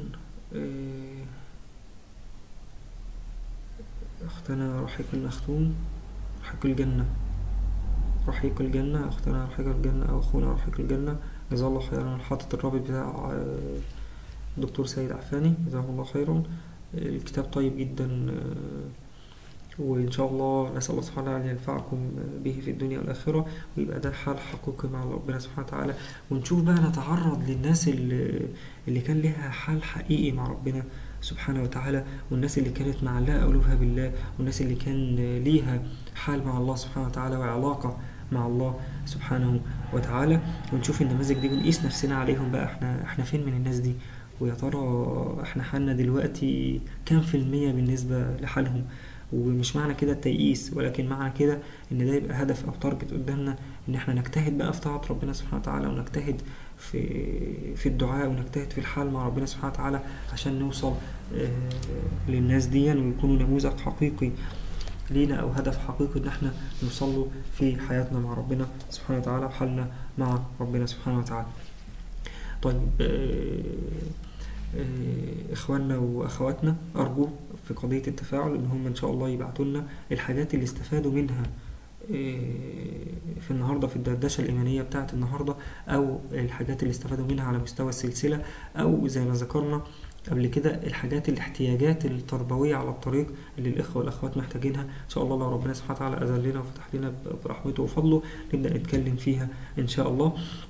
أختنا رحيق المختوم رحيق الجنة رحيق الجنة أختنا رحيق الجنة أو أخونا رحيق الجنة جزاه الله خيرا حاطط الرابط بتاع آه، دكتور سيد عفاني جزاه الله خيرا الكتاب طيب جدا آه، وإن شاء الله نسأل الله سبحانه وتعالى أن ينفعكم به في الدنيا والآخرة ويبقى ده حال حقيقي مع ربنا سبحانه وتعالى ونشوف بقى نتعرض للناس اللي, اللي كان لها حال حقيقي مع ربنا سبحانه وتعالى والناس اللي كانت معلقة قلوبها بالله والناس اللي كان ليها حال مع الله سبحانه وتعالى وعلاقة مع الله سبحانه وتعالى ونشوف النماذج دي ونقيس نفسنا عليهم بقى احنا احنا فين من الناس دي ويا ترى احنا حالنا دلوقتي كام في المية بالنسبة لحالهم ومش معنى كده التيئيس ولكن معنى كده ان ده يبقى هدف او تارجت قدامنا ان احنا نجتهد بقى في طاعة ربنا سبحانه وتعالى ونجتهد في في الدعاء ونجتهد في الحال مع ربنا سبحانه وتعالى عشان نوصل آه، للناس دي ويكونوا نموذج حقيقي لينا او هدف حقيقي ان احنا نوصل له في حياتنا مع ربنا سبحانه وتعالى وحالنا مع ربنا سبحانه وتعالى طيب آه، آه، اخواننا واخواتنا ارجو في قضية التفاعل ان هم ان شاء الله يبعتوا لنا الحاجات اللي استفادوا منها آه، في النهارده في الدردشه الايمانيه بتاعه النهارده او الحاجات اللي استفادوا منها على مستوى السلسله او زي ما ذكرنا قبل كده الحاجات الاحتياجات التربويه على الطريق اللي الاخوه والاخوات محتاجينها ان شاء الله لو ربنا سبحانه وتعالى اذن لنا وفتح لنا برحمته وفضله نبدا نتكلم فيها ان شاء الله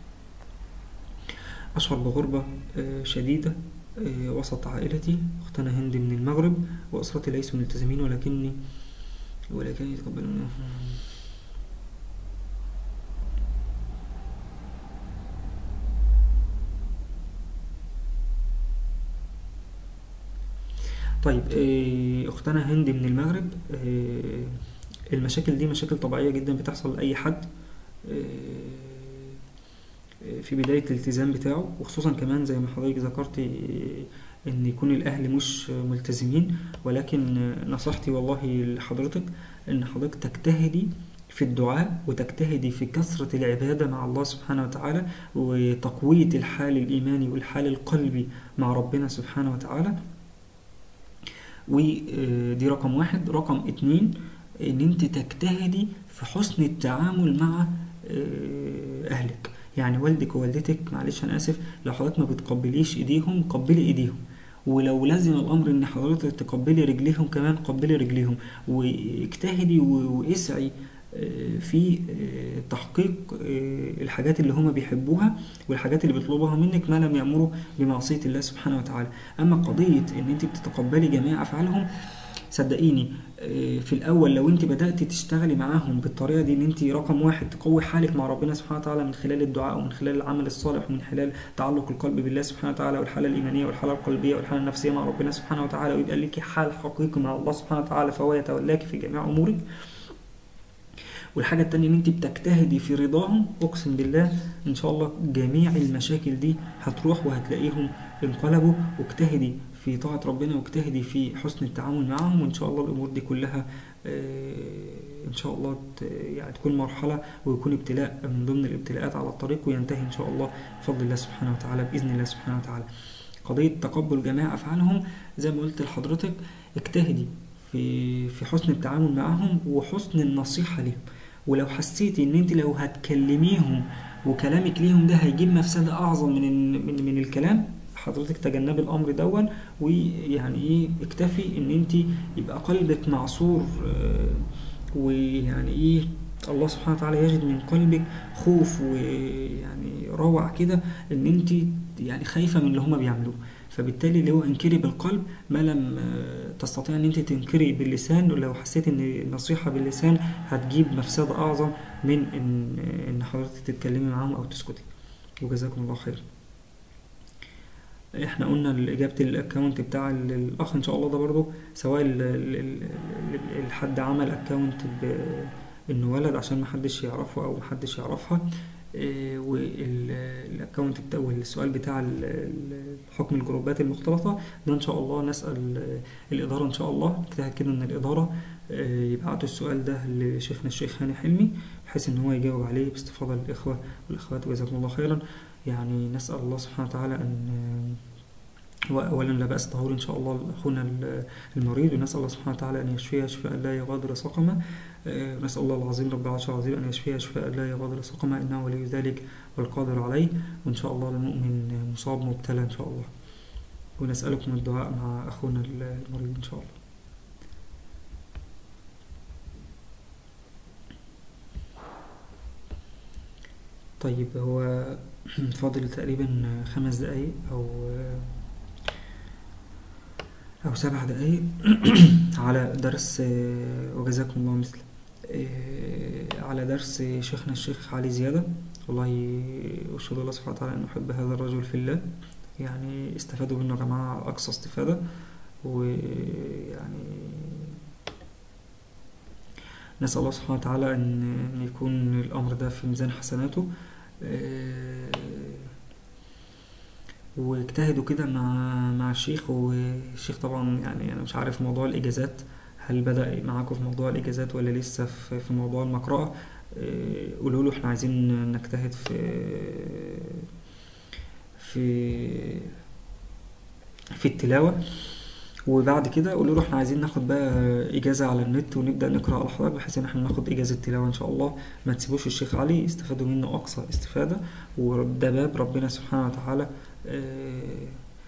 اشعر بغربه آه، شديده آه، وسط عائلتي اختنا هند من المغرب واسرتي ليسوا ملتزمين ولكني ولكن يتقبلون طيب آه، اختنا هند من المغرب آه، المشاكل دي مشاكل طبيعية جدا بتحصل لأي حد آه، في بداية الالتزام بتاعه وخصوصا كمان زي ما حضرتك ذكرتي ان يكون الاهل مش ملتزمين ولكن نصيحتي والله لحضرتك ان حضرتك تجتهدي في الدعاء وتجتهدي في كثرة العبادة مع الله سبحانه وتعالى وتقوية الحال الإيماني والحال القلبي مع ربنا سبحانه وتعالى ودي رقم واحد رقم اتنين ان انت تجتهدي في حسن التعامل مع آه، اهلك يعني والدك ووالدتك معلش انا اسف لو حضرتك ما بتقبليش ايديهم قبلي ايديهم ولو لازم الامر ان حضرتك تقبلي رجليهم كمان قبلي رجليهم واجتهدي و- واسعي آه، في آه، تحقيق آه، الحاجات اللي هما بيحبوها والحاجات اللي بيطلبوها منك ما لم يأمروا بمعصية الله سبحانه وتعالى أما قضية إن أنت بتتقبلي جميع أفعالهم صدقيني آه، في الأول لو أنت بدأت تشتغلي معاهم بالطريقة دي إن أنت رقم واحد تقوي حالك مع ربنا سبحانه وتعالى من خلال الدعاء ومن خلال العمل الصالح ومن خلال تعلق القلب بالله سبحانه وتعالى والحالة الإيمانية والحالة القلبية والحالة النفسية مع ربنا سبحانه وتعالى ويبقى لك حال حقيقي مع الله سبحانه وتعالى فهو يتولاك في جميع أمورك والحاجة التانية ان انت بتجتهدي في رضاهم اقسم بالله ان شاء الله جميع المشاكل دي هتروح وهتلاقيهم انقلبوا واجتهدي في طاعة ربنا واجتهدي في حسن التعامل معهم وان شاء الله الامور دي كلها آه، ان شاء الله ت- يعني تكون مرحلة ويكون ابتلاء من ضمن الابتلاءات على الطريق وينتهي ان شاء الله بفضل الله سبحانه وتعالى باذن الله سبحانه وتعالى قضية تقبل جميع افعالهم زي ما قلت لحضرتك اجتهدي في في حسن التعامل معهم وحسن النصيحة ليهم ولو حسيتي ان انت لو هتكلميهم وكلامك ليهم ده هيجيب مفسدة اعظم من ال- من من الكلام حضرتك تجنبي الامر دون ويعني ايه اكتفي ان انت يبقى قلبك معصور آه، ويعني ايه الله سبحانه وتعالى يجد من قلبك خوف ويعني روع كده ان انت يعني خايفة من اللي هما بيعملوه فبالتالي اللي هو انكري بالقلب ما لم آه، تستطيع ان انت تنكري باللسان ولو حسيت ان النصيحة باللسان هتجيب مفسدة اعظم من ان ان حضرتك تتكلمي معاهم او تسكتي وجزاكم الله خير احنا قلنا اجابه الاكونت بتاع ال- الاخ ان شاء الله ده برضو سواء ال- ال- ال- الحد عمل اكونت انه ولد عشان محدش يعرفه او محدش يعرفها والاكونت بتاع والسؤال بتاع ال- ال- حكم الجروبات المختلطه ده ان شاء الله نسال الاداره ان شاء الله نجتهد كده ان الاداره آه، يبعتوا السؤال ده لشيخنا الشيخ هاني حلمي بحيث ان هو يجاوب عليه باستفاضه للاخوه والاخوات وجزاكم الله خيرا يعني نسال الله سبحانه وتعالى ان وأولا لا بأس طهور إن شاء الله لأخونا المريض ونسأل الله سبحانه وتعالى أن يشفيه شفاء لا يغادر سقما آه، نسأل الله العظيم رب العرش العظيم أن يشفيها شفاء لا يغادر سقما إنه ولي ذلك والقادر عليه وإن شاء الله المؤمن مصاب مبتلى إن شاء الله ونسألكم الدعاء مع أخونا المريض إن شاء الله طيب هو فاضل تقريبا خمس دقايق أو أو سبع دقايق على درس وجزاكم الله مثله على درس شيخنا الشيخ علي زيادة والله أشهد الله سبحانه وتعالى أن أحب هذا الرجل في الله يعني استفادوا منه يا جماعة أقصى استفادة ويعني نسأل الله سبحانه وتعالى أن أن يكون الأمر ده في ميزان حسناته آه، واجتهدوا كده مع مع الشيخ والشيخ طبعا يعني أنا مش عارف موضوع الإجازات هل بدأ معاكم في موضوع الإجازات ولا لسه في في موضوع المقرأة آه، قولوا له احنا عايزين نجتهد في في في التلاوة وبعد كده قولوا له احنا عايزين ناخد بقى اجازه على النت ونبدا نقرا على حضرتك بحيث ان احنا ناخد اجازه تلاوه ان شاء الله ما تسيبوش الشيخ علي استفادوا منه اقصى استفاده وده باب ربنا سبحانه وتعالى آه،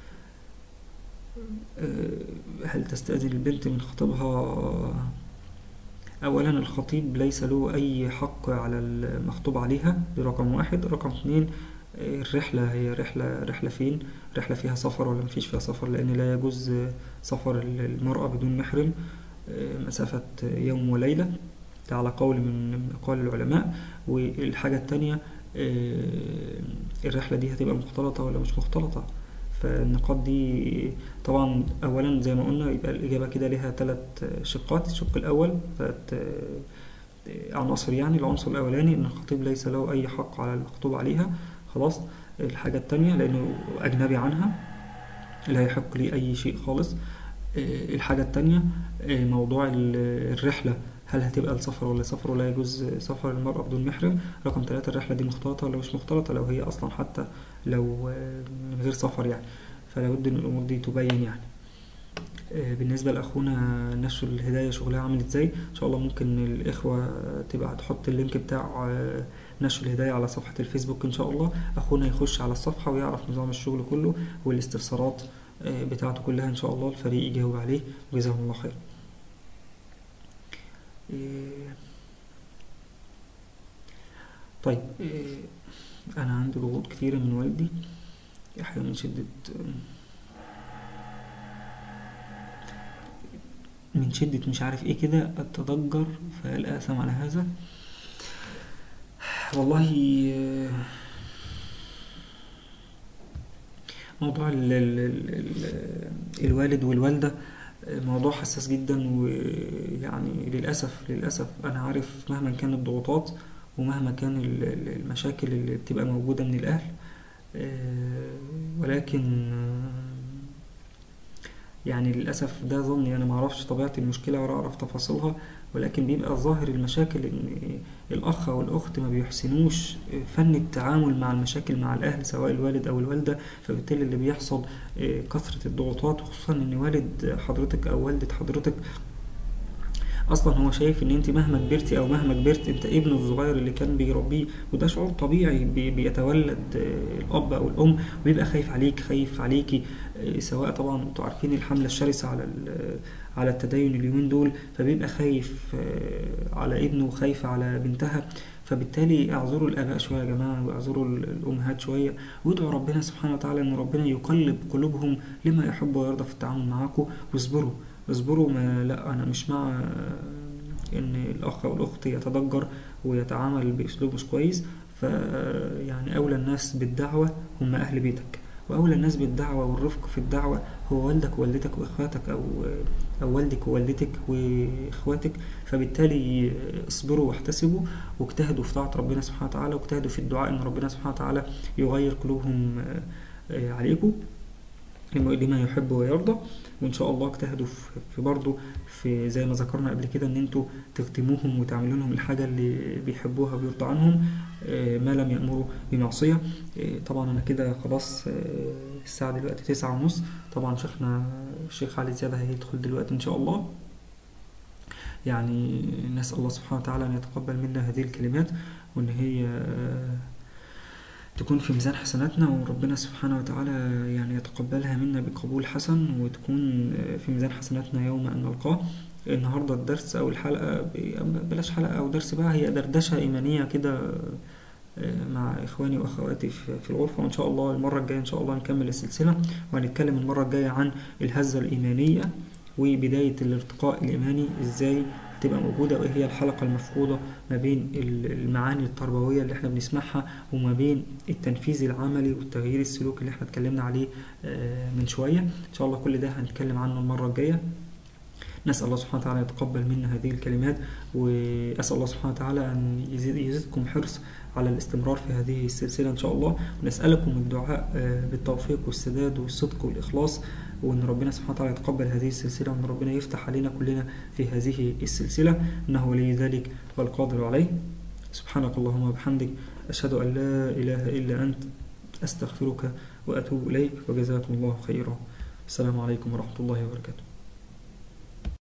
آه، هل تستأذن البنت من خطيبها أولا الخطيب ليس له أي حق على المخطوب عليها دي رقم واحد رقم اتنين آه، الرحلة هي رحلة رحلة فين رحلة فيها سفر ولا مفيش فيها سفر لأن لا يجوز سفر المرأة بدون محرم آه، مسافة يوم وليلة ده على قول من أقوال العلماء والحاجة التانية آه، الرحلة دي هتبقى مختلطة ولا مش مختلطة فالنقاط دي طبعا أولا زي ما قلنا يبقى الإجابة كده ليها ثلاث شقات الشق الأول ثلاث عناصر يعني العنصر الأولاني إن الخطيب ليس له أي حق على المخطوب عليها خلاص الحاجة التانية لأنه أجنبي عنها لا يحق لي أي شيء خالص آه، الحاجة التانية آه، موضوع ال- الرحلة هل هتبقى السفر ولا سفر ولا يجوز سفر المرأة بدون محرم رقم ثلاثة الرحلة دي مختلطة ولا مش مختلطة لو هي أصلا حتى لو آه، من غير سفر يعني فلا بد إن الأمور دي تبين يعني آه، بالنسبة لأخونا نشر الهداية شغلها عامل ازاي إن شاء الله ممكن الإخوة تبقى تحط اللينك بتاع آه، نشر الهداية على صفحة الفيسبوك إن شاء الله أخونا يخش على الصفحة ويعرف نظام الشغل كله والاستفسارات آه، بتاعته كلها إن شاء الله الفريق يجاوب عليه وجزاهم الله خير آه، طيب آه، أنا عندي ضغوط كتيرة من والدي يحيى من شدة من شدة مش عارف ايه كده اتضجر فهل آثم على هذا والله آه، موضوع ال ال ال ال الوالد والوالدة آه، موضوع حساس جدا ويعني للأسف للأسف أنا عارف مهما كانت الضغوطات ومهما كان ال- ال- المشاكل اللي بتبقى موجودة من الأهل آه، ولكن آه، يعني للأسف ده ظني أنا معرفش طبيعة المشكلة ولا أعرف تفاصيلها ولكن بيبقى ظاهر المشاكل إن الأخ أو الأخت ما بيحسنوش فن التعامل مع المشاكل مع الأهل سواء الوالد أو الوالدة فبالتالي اللي بيحصل آه، كثرة الضغوطات وخصوصا إن والد حضرتك أو والدة حضرتك اصلا هو شايف ان انت مهما كبرتي او مهما كبرت انت ابنه الصغير اللي كان بيربيه وده شعور طبيعي بي- بيتولد آه، الاب او الام ويبقى خايف عليك خايف عليكي آه، سواء طبعا انتوا عارفين الحمله الشرسه على ال- على التدين اليومين دول فبيبقى خايف آه، على ابنه وخايف على بنتها فبالتالي اعذروا الاباء شويه يا جماعه واعذروا ال- الامهات شويه وادعوا ربنا سبحانه وتعالى ان ربنا يقلب قلوبهم لما يحب ويرضى في التعامل معاكم واصبروا اصبروا ما لا انا مش مع آه، ان الاخ او الاخت يتضجر ويتعامل باسلوب مش كويس ف يعني اولى الناس بالدعوه هم اهل بيتك واولى الناس بالدعوه والرفق في الدعوه هو والدك ووالدتك واخواتك او او والدك ووالدتك واخواتك فبالتالي اصبروا واحتسبوا واجتهدوا في طاعه ربنا سبحانه وتعالى واجتهدوا في الدعاء ان ربنا سبحانه وتعالى يغير قلوبهم آه، آه، عليكم لما لما يحب ويرضى وان شاء الله اجتهدوا في- في برضه في زي ما ذكرنا قبل كده ان انتوا تخدموهم وتعملوا لهم الحاجه اللي بيحبوها ويرضى عنهم آه، ما لم يأمروا بمعصيه آه، طبعا انا كده خلاص آه، الساعه دلوقتي تسعة ونص طبعا شيخنا الشيخ علي زيادة هيدخل دلوقتي ان شاء الله يعني نسأل الله سبحانه وتعالى أن يتقبل منا هذه الكلمات وأن هي آه، تكون في ميزان حسناتنا وربنا سبحانه وتعالى يعني يتقبلها منا بقبول حسن وتكون آه، في ميزان حسناتنا يوم أن نلقاه النهاردة الدرس أو الحلقة ب- بلاش حلقة أو درس بقى هي دردشة إيمانية كده آه، مع إخواني وأخواتي في في الغرفة وإن شاء الله المرة الجاية إن شاء الله نكمل السلسلة وهنتكلم المرة الجاية عن الهزة الإيمانية وبداية الارتقاء الإيماني إزاي تبقى موجودة وإيه هي الحلقة المفقودة ما بين ال- المعاني التربوية اللي احنا بنسمعها وما بين التنفيذ العملي والتغيير السلوكي اللي احنا اتكلمنا عليه آه، من شوية إن شاء الله كل ده هنتكلم عنه المرة الجاية نسأل الله سبحانه وتعالى يتقبل منا هذه الكلمات وأسأل الله سبحانه وتعالى أن يزيد يزيدكم حرص على الاستمرار في هذه السلسلة إن شاء الله ونسألكم الدعاء آه، بالتوفيق والسداد والصدق والإخلاص وأن ربنا سبحانه وتعالى يتقبل هذه السلسلة وأن ربنا يفتح علينا كلنا في هذه السلسلة إنه ولي ذلك والقادر عليه سبحانك اللهم وبحمدك أشهد أن لا إله إلا أنت أستغفرك وأتوب إليك وجزاكم الله خيرا السلام عليكم ورحمة الله وبركاته